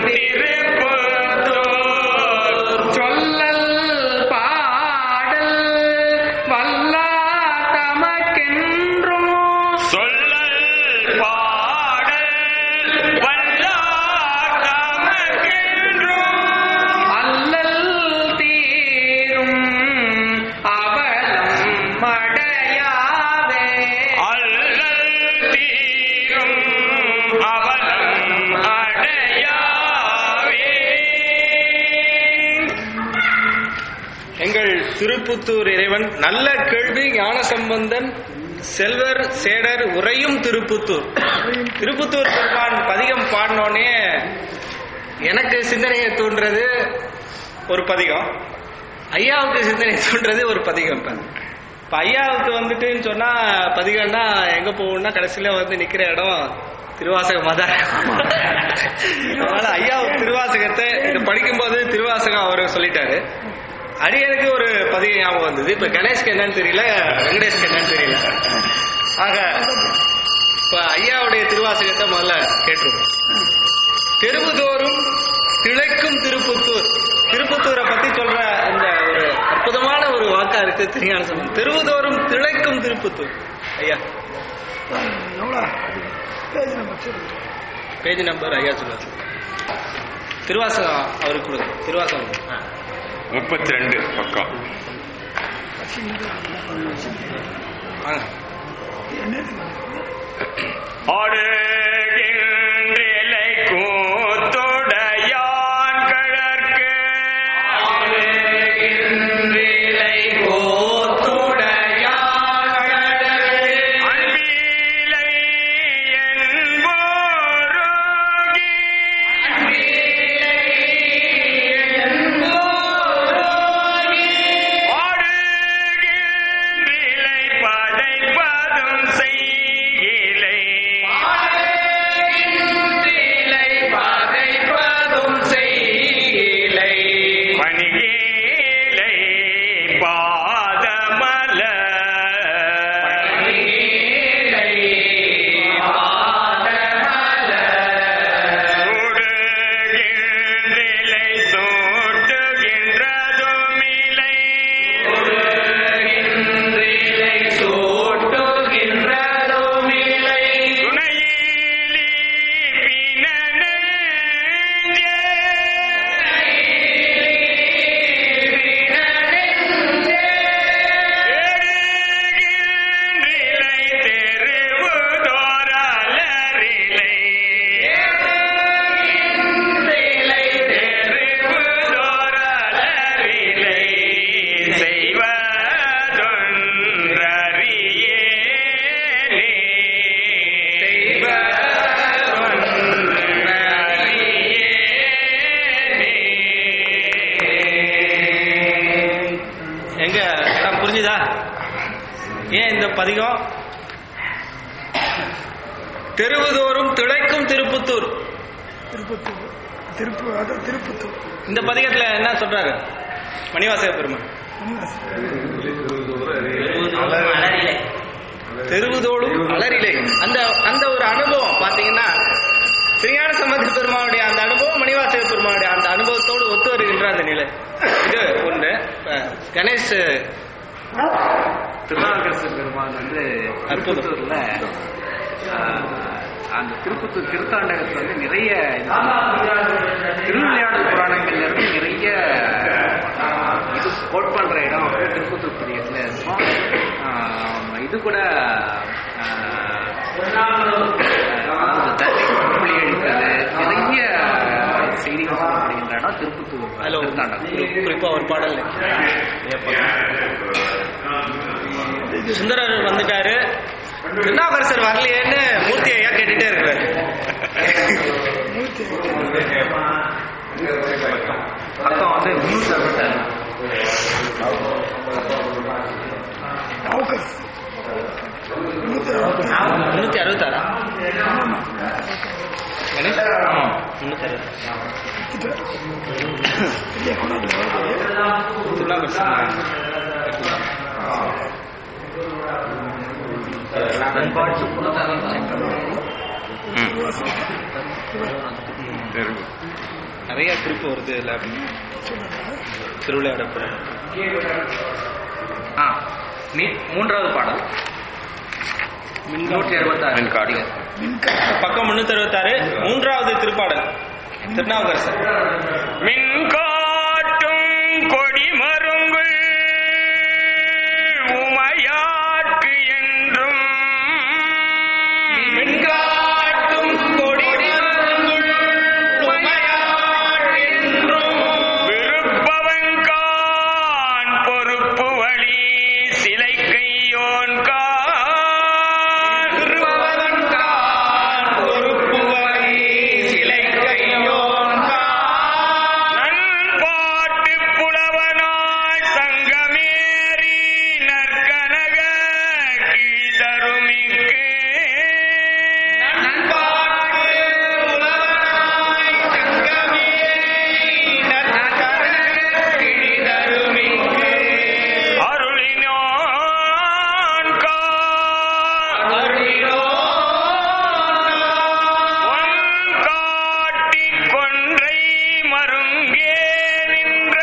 திருப்புத்தூர் சொல்லல் பாடல் வல்லா தமக்கென்றும் சொல்லல் பாடல் வல்லாதமக்கென்றும் அல்லல் தீரும் அவலம் மடையாவே அல்லல் தீரும் அவலம் அடையாவே எங்கள் திருப்புத்தூர் இறைவன் நல்ல கேள்வி ஞானசம்பந்தன் செல்வர் சேடர் உறையும் திருப்புத்தூர் திருப்புத்தூர் பெருமான் பதிகம் பாடினோடனே எனக்கு சிந்தனையை தோன்றது ஒரு பதிகம் ஐயாவுக்கு சிந்தனை தோன்றது ஒரு பதிகம் இப்ப இப்ப ஐயாவுக்கு வந்துட்டுன்னு சொன்னா பதிகம்னா எங்க போகணும்னா கடைசியில வந்து நிக்கிற இடம் திருவாசகமா தான் இருக்கும். அதனால ஐயாவுக்கு திருவாசகத்தை இது படிக்கும்போது திருவாசகம் அவர் சொல்லிட்டாரு அடியனுக்கு ஒரு பதிவு ஞாபகம் வந்தது இப்ப கணேஷ்க்கு என்னன்னு தெரியல வெங்கடேஷ்க்கு என்னன்னு தெரியல ஆக இப்ப ஐயாவுடைய திருவாசகத்தை முதல்ல கேட்டுருவோம் தெருவுதோறும் திளைக்கும் திருப்புத்தூர் திருப்புத்தூரை பத்தி சொல்ற இந்த ஒரு அற்புதமான ஒரு வாக்கா இருக்கு திருஞான சம்பந்தம் தெருவுதோறும் திளைக்கும் திருப்புத்தூர் ஐயா எவ்வளோ பேஜ் நம்பர் சொல்லுங்க பேஜ் நம்பர் ஐயா சொல்லுவாங்க திருவாசகம் அவருக்கு கொடுங்க திருவாசகம் ஆ. முப்பத்தி ரெண்டு பக்கம் வாங்க ஆடுகின்றிலை கூத்துடையான் கழற்கு ஆடுகின்றிலை கூத்துடையான் கழற்கு அன்பிலை என்போருகி ஆடுகின்றிலை படைப்பதும் செய்கிலை இந்த பதிகம் தெருவுதோறும் திளைக்கும் திருப்புத்தூர் திருப்பத்தூர் திருப்பு அதான் திருப்பத்தூர் இந்த பதிகத்துல என்ன சொல்றாரு மணிவாசக பெருமான் தெருவுதோடும் அலறிலை அந்த அந்த ஒரு அனுபவம் பாத்தீங்கன்னா திருஞான சம்பந்த பெருமானுடைய அந்த அனுபவம் மணிவாசக பெருமானுடைய அந்த அனுபவத்தோடு ஒத்து வருகின்ற அந்த நிலை இது ஒன்று இப்ப கணேஷ் திருநாவுக்கரசர் பெருமான் வந்து அற்புதம். திருப்பத்தூர்ல ஆஹ், அந்த திருப்பத்தூர் திருத்தாண்டகத்துல வந்து நிறைய திருவிளையாடல் புராணங்கள்ல இருந்து நிறைய ஆஹ், இது கோட் பண்ற இடம் வந்து திருப்பத்தூர் பதிகத்துல இருக்கும் ஆஹ், இது கூட ஆஹ், அதாவது தட்டி புள்ளி அடிக்கிறது நிறைய செய்திகள் சொல்லப்படுகின்ற இடம் திருப்பத்தூர் ஹலோ திருத்தாண்டகம் குறிப்பா ஒரு பாடல் சுந்தரர் வந்துட்டாரு திருநாவுக்கரசர் வரலையேன்னு மூர்த்தி ஐயா கேட்டுட்டே இருக்கிறாரு பக்கம் வந்து முன்னூத்தி அறுபத்தாறு நவுக்கர் முன்னூத்தி அறுபத்தி முன்னூத்தி அறுபத்தாறா கணேஷ்? ஆமா, முன்னூத்தி அறுபத்தாறு. இல்லையா கொண்டாந்து வருது திருநாவுக்கரசர் தெரு நிறைய திருப்பு வருது இல்ல திருவிளையாட ஆ மீ- மூன்றாவது பாடல் நூற்றி அறுபத்தாறு மின்காடு. பக்கம் முன்னூத்தி அறுபத்தாறு மூன்றாவது திருப்பாடல் திருநாவுக்கரசர் மின்காட்டும் கொடிமருங்குள் உமையாட்கு என்றும் மின்காட்டும் கொடிமருங்குள் உமையாள் என்றும் விருப்பவன்கான் பொறுப்பு வழி சிலை கையோன் திருவவன்கான் பொறுப்பு வழி சிலை கையோன் நண்பாட்டு புலவனாய் சங்கமேறி நற்கனக கீதருமிக்கு அருளினான் காட்டி கொன்றை மருங்கே நின்ற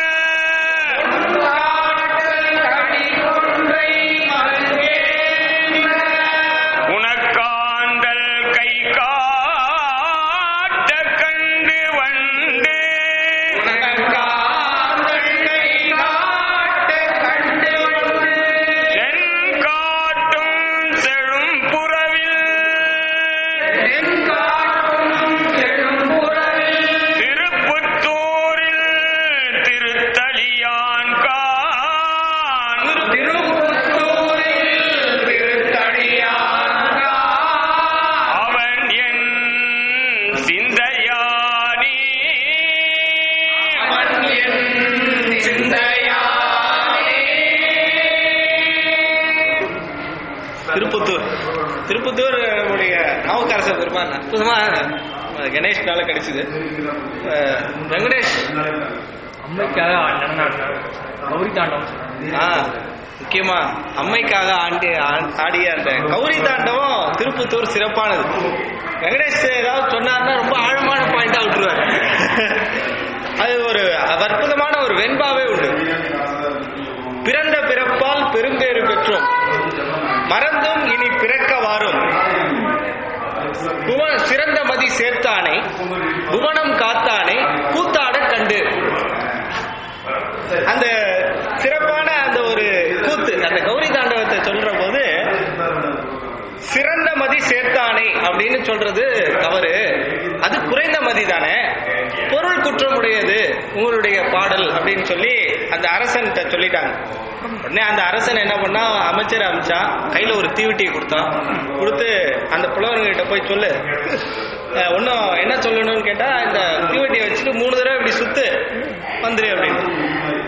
உனக்காந்தல் கை காட்ட கண்டு வண்டு செங்காட்டும் செழும் புறவில் திருப்புத்தூரில் திருத்தலியான் கான் அவன் என் சிந்தையானி திருப்பத்தூர் திருப்பத்தூர் நம்முடைய நாவுக்கரசர் பெருமான் அற்புதமா அஹ், கணேஷ்னால கிடைச்சது அஹ், வெங்கடேஷ் அம்மைக்காக நடனாடினார் கௌரி தாண்டவம் ஆ முக்கியமா அம்மைக்காக ஆண்டி ஆ- ஆடிய அந்த கௌரி தாண்டவம் திருப்பத்தூர் சிறப்பானது வெங்கடேஷ் ஏதாவது சொன்னார்னா ரொம்ப ஆழமான பாயிண்டா விட்டுருவாரு அது ஒரு அற்புதமான ஒரு வெண்பாவே உண்டு பிறந்த பிறப்பால் பெரும்பேறு பெற்றோம் மறந்தும் இனி பிறக்க வாரும் புவன சிறந்த மதி சேர்த்தானை புவனம் காத்தானை கூத்தாட கண்டு அந்த சிறப்பான அந்த ஒரு கூத்து அந்த கௌரி தாண்டவத்தை சொல்ற போது சிறந்த மதி சேர்த்தானை அப்படின்னு சொல்றது தவறு அது குறைந்த மதி தானே பொருள் குற்றமுடையது உங்களுடைய பாடல் அப்படின்னு சொல்லி அந்த அரசன்கிட்ட சொல்லிட்டாங்க உடனே அந்த அரசன் என்ன பண்ணா அமைச்சர் அமைச்சான் கையில ஒரு தீவட்டியை கொடுத்தான் கொடுத்து அந்த புலவர்கிட்ட போய் சொல்லு அஹ், ஒன்னும் என்ன சொல்லணும்னு கேட்டா இந்த தீவட்டியை வச்சுட்டு மூணு தடவை இப்படி சுத்து வந்துரு அப்படின்னு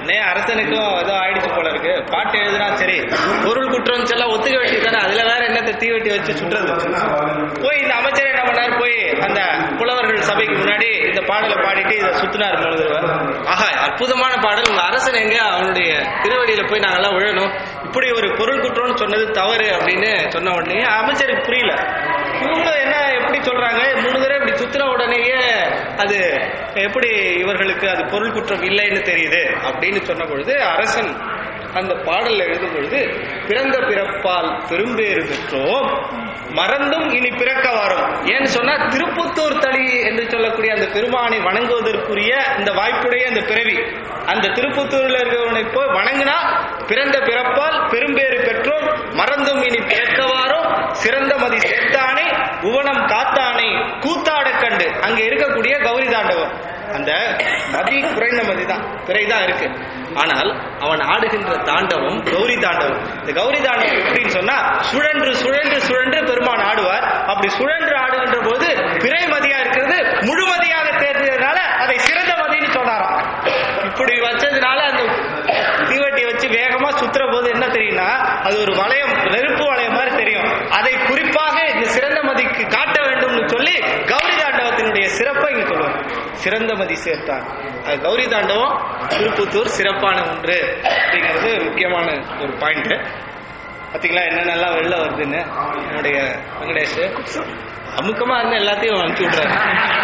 உடனே அரசனுக்கும் ஏதோ ஆயிடுச்சு போல இருக்கு பாட்டு எழுதுனா சரி பொருள் குற்றம் எல்லாம் ஒத்துக்க வேண்டியதானே அதுல வேற என்னத்தை தீ வெட்டி வச்சு சுட்டுறது போய் இந்த அமைச்சர் என்ன பண்ணார் போய் அந்த புலவர்கள் சபைக்கு முன்னாடி இந்த பாடலை பாடிட்டு இதை சுத்தினார் மூணு தடவை ஆஹா அற்புதமான பாடல் உங்க அரசன் எங்க அவனுடைய திருவடியில போய் நாங்கெல்லாம் விழணும் இப்படி ஒரு பொருள் குற்றம்னு சொன்னது தவறு அப்படின்னு சொன்ன உடனே அமைச்சருக்கு புரியல இவங்களும் என்ன எப்படி சொல்றாங்க மூணு தடவை இப்படி சுத்தின உடனேயே அது எப்படி இவர்களுக்கு அது பொருள் குற்றம் இல்லைன்னு தெரியுது அப்படின்னு சொன்ன பொழுது அரசன் அந்த பாடல்ல எழுதும் பொழுது பிறந்த பிறப்பால் பெரும்பேறு பெற்றோம் மறந்தும் இனி பிறக்க வரும் ஏன்னு சொன்னா திருப்புத்தூர் தளி என்று சொல்லக்கூடிய அந்த பெருமானை வணங்குவதற்குரிய இந்த வாய்ப்புடைய அந்த பிறவி அந்த திருப்புத்தூர்ல இருக்கிறவனை போய் வணங்கினா பிறந்த பிறப்பால் பெரும்பேறு பெற்றோம் மறந்தும் இனி பிறக்கவாரும் சிறந்த மதி சேர்த்தானே உவனம் காத்தானே கூத்தாட கண்டு அங்க இருக்கக்கூடிய கௌரி தாண்டவம் அந்த மதி குறைந்த மதி தான் பிறைதான் இருக்கு ஆனால் அவன் ஆடுகின்ற தாண்டவம் கௌரி தாண்டவம் இந்த கௌரி தாண்டவம் எப்படின்னு சொன்னா சுழன்று சுழன்று சுழன்று பெருமான் ஆடுவார் அப்படி சுழன்று ஆடுகின்ற போது பிறை மதியா இருக்கிறது முழுமதியாக தேர்ந்ததுனால அதை சிறந்த மதின்னு சொன்னாராம் இப்படி வச்சதுனால அந்த தீவட்டியை வச்சு வேகமா சுத்துற போது என்ன தெரியும்னா அது ஒரு வளையம் நெருப்பு வளையம் மாதிரி தெரியும் அதை குறிப்பாக இந்த சிறந்த மதிக்கு காட்ட வேண்டும்னு சொல்லி கௌரி தாண்டவத்தினுடைய சிறப்பை இங்க சொல்லுவாங்க சிறந்த மதி சேர்த்தான் அது கௌரி தாண்டவம் திருப்புத்தூர் சிறப்பான ஒன்று அப்படிங்கிறது முக்கியமான ஒரு பாயிண்ட் பாத்தீங்களா என்னென்னலாம் வெளில வருதுன்னு என்னுடைய வெங்கடேஷ் அமுக்கமா இருந்து எல்லாத்தையும் அனுப்பிச்சு விடுறாரு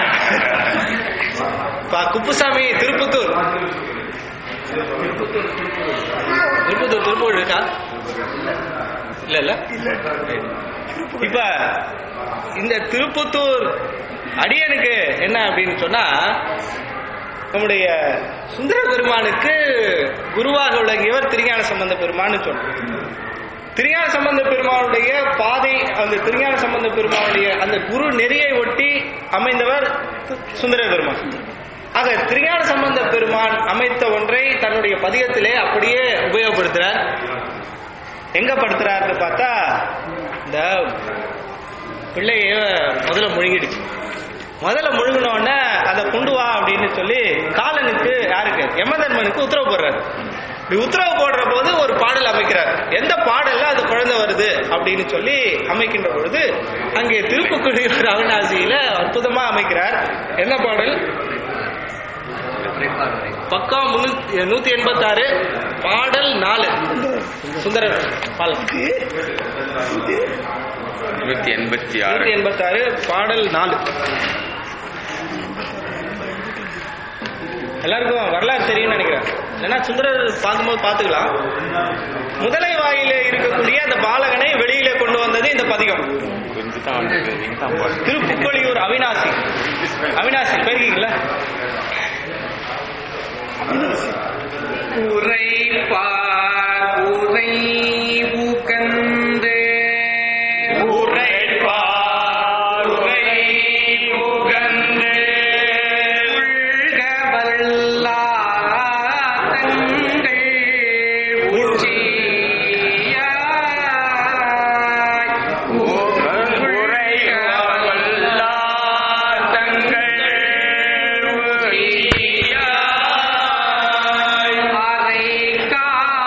பா, குப்புசாமி திருப்பத்தூர் திருப்பத்தூர் திருப்பூர் இருக்கா இல்ல இல்ல இப்ப இந்த திருப்பத்தூர் அடியனுக்கு என்ன அப்படின்னு சொன்னா நம்முடைய சுந்தர பெருமானுக்கு குருவாக விளங்கியவர் திருஞான சம்பந்த பெருமான்னு சொன்னோம் திருஞான சம்பந்த பெருமானுடைய பாதை அந்த திருஞான சம்பந்த பெருமானுடைய அந்த குரு நெறியை ஒட்டி அமைந்தவர் சுந்தர பெருமான் ஆக திருஞான சம்பந்த பெருமான் அமைத்த ஒன்றை தன்னுடைய பதிகத்திலே அப்படியே உபயோகப்படுத்துறார் எங்க படுத்துறாருன்னு பார்த்தா இந்த பிள்ளைய முதல்ல முழுங்கிடுச்சு முதல்ல முழுங்கின உடனே அதை கொண்டு வா அப்படின்னு சொல்லி காலனுக்கு யாருக்கு யமதர்மனுக்கு உத்தரவு போடுறாரு இப்படி உத்தரவு போடுற போது ஒரு பாடல் அமைக்கிறார் எந்த பாடல்ல அது குழந்தை வருது அப்படின்னு சொல்லி அமைக்கின்ற பொழுது அங்கே திருப்புக்குடியூர் அவிநாசியில அற்புதமா அமைக்கிறார் என்ன பாடல் பக்கம் முன்னூத்தி நூத்தி எண்பத்தி ஆறு பாடல் நாலு சுந்தரர் பாடல் நூத்தி எண்பத்தி ஆறு நூத்தி எண்பத்தி ஆறு பாடல் நாலு எல்லாருக்கும் வரலாறு தெரியும்னு நினைக்கிறேன் இல்லைன்னா சுந்தரர் பார்க்கும்போது பார்த்துக்கலாம் முதலை வாயில இருக்கக்கூடிய அந்த பாலகனை வெளியில கொண்டு வந்தது இந்த பதிகம் கொஞ்சம் தான் வந்து நீங்க தான் போடுங்க. திருப்புக்கொழியூர் அவினாசி அவினாசி போயிருக்கீங்களா உரைப்பார் உரை உகந்து உரைப்பார் உரை புகந்து உள்க வல்லார் தங்கள் உச்சியாய் உரைக வல்லார் தங்கள் உச்சியாய் அரை கால்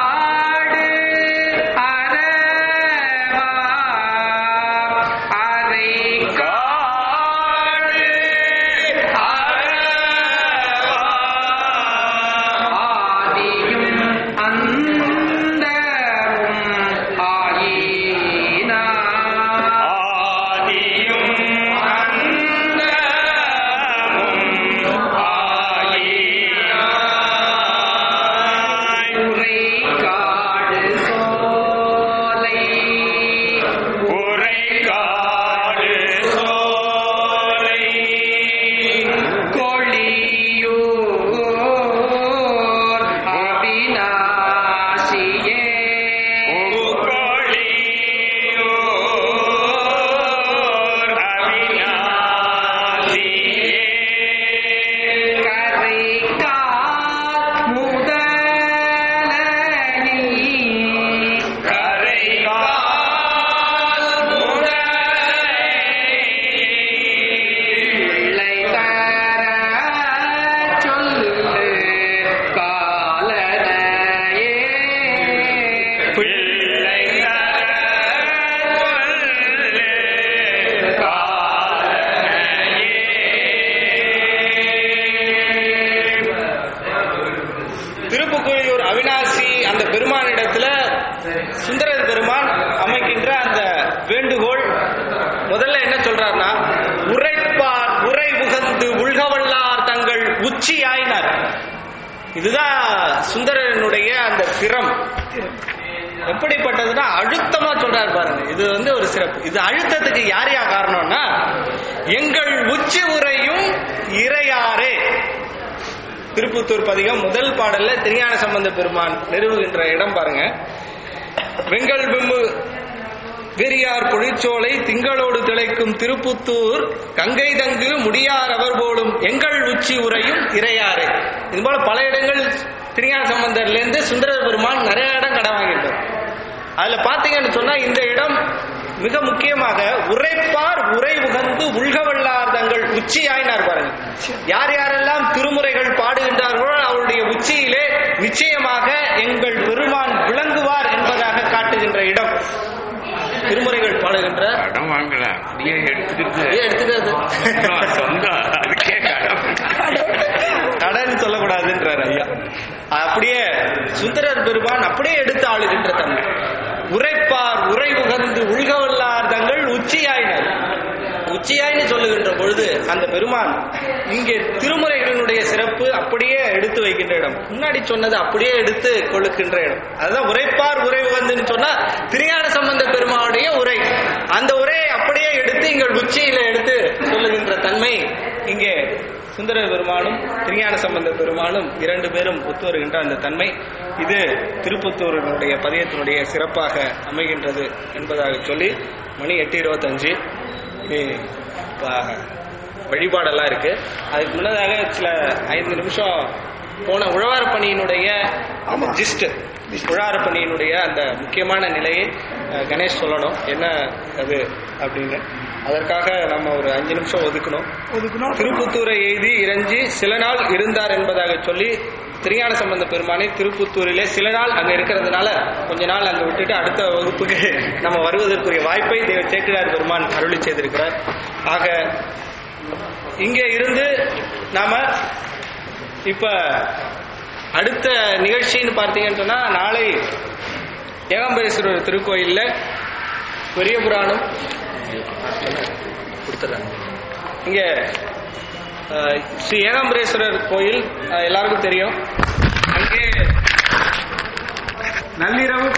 முதல்ல என்ன சொல்றாருன்னா உரைப்பார் உரை உகந்து உள்கவல்லார் தங்கள் உச்சியாயினார் இதுதான் சுந்தரனுடைய அந்த திறம் எப்படிப்பட்டதுன்னா அழுத்தமா சொல்றாரு பாருங்க இது வந்து ஒரு சிறப்பு இது அழுத்தத்துக்கு யார் யா காரணம்னா எங்கள் உச்சி உரையும் இறையாரே திருப்புத்தூர் பதிகம் முதல் பாடல்ல திருஞான சம்பந்த பெருமான் நிறுவுகின்ற இடம் பாருங்க வெங்கல் பிம்பு வெறியார் பொழிச்சோலை திங்களோடு திளைக்கும் திருப்புத்தூர் கங்கை தங்கு முடியார் அவர் போலும் எங்கள் உச்சி உரையும் இறையாறு இது போல பல இடங்கள் திருஞான சம்பந்தர்ல இருந்து சுந்தர பெருமான் நிறைய இடம் கடன் வாங்கிட்டார் அதுல பாத்தீங்கன்னு சொன்னா இந்த இடம் மிக முக்கியமாக உரைப்பார் உரை உகந்து உள்கவல்லார் தங்கள் உச்சியாயினார் பாருங்க யார் யாரெல்லாம் திருமுறைகள் பாடுகின்றார்களோ அவருடைய உச்சியிலே நிச்சயமாக எங்கள் பெருமான் விளங்குவார் என்பதாக காட்டுகின்ற இடம் திருமுறைகள் பாடுகின்ற கடன் வாங்கல அப்படியே எடுத்துக்கிறது அப்படியே எடுத்துக்கிறது சொந்தம் அதுக்கே கடன் கடன் சொல்லக்கூடாதுன்றார் ஐயா அப்படியே சுந்தரர் பெருமான் அப்படியே எடுத்து ஆளுகின்ற தன்மை உரைப்பார் உரை உகந்து உள்கவல்லார் தங்கள் உச்சியாயினர் உச்சியாயின்னு சொல்லுகின்ற பொழுது அந்த பெருமான் இங்கே திருமுறைகளினுடைய சிறப்பு அப்படியே எடுத்து வைக்கின்ற இடம் முன்னாடி சொன்னது அப்படியே எடுத்து கொள்ளுகின்ற இடம் அதுதான் உரைப்பார் உரை உகந்துன்னு சொன்னா திருஞான சம்பந்த பெருமானுடைய உரை அந்த உரையை அப்படியே எடுத்து எங்கள் உச்சியில எடுத்து சொல்லுகின்ற தன்மை இங்கே சுந்தர பெருமானும் திருஞான சம்பந்த பெருமானும் இரண்டு பேரும் ஒத்து வருகின்ற அந்த தன்மை இது திருப்பத்தூரினுடைய பதியத்தினுடைய சிறப்பாக அமைகின்றது என்பதாக சொல்லி மணி எட்டு இருபத்தஞ்சு வழிபாடெல்லாம் இருக்கு அதுக்கு முன்னதாக சில ஐந்து நிமிஷம் போன உழவார பணியினுடைய ஜிஸ்ட் உழவார பணியினுடைய அந்த முக்கியமான நிலையை அஹ், கணேஷ் சொல்லணும் என்ன அது அப்படின்னு அதற்காக நம்ம ஒரு அஞ்சு நிமிஷம் ஒதுக்கணும் ஒதுக்கணும் திருப்புத்தூரை எய்தி இறைஞ்சி சில நாள் இருந்தார் என்பதாக சொல்லி திருஞான சம்பந்த பெருமானை திருப்புத்தூரிலே சில நாள் அங்க இருக்கிறதுனால கொஞ்ச நாள் அங்க விட்டுட்டு அடுத்த வகுப்புக்கு நம்ம வருவதற்குரிய வாய்ப்பை தேவ சேக்கிழார் பெருமான் அருளி செய்திருக்கிறார் ஆக இங்கே இருந்து நாம இப்ப அடுத்த நிகழ்ச்சின்னு பார்த்தீங்கன்னு சொன்னா நாளை ஏகாம்பரேஸ்வரர் திருக்கோயில்ல பெரிய புராணம் கொடுத்துட்றாங்க இங்க அஹ், ஸ்ரீ ஏகாம்பரேஸ்வரர் கோயில் அஹ், எல்லாருக்கும் தெரியும் அங்கே நள்ளிரவு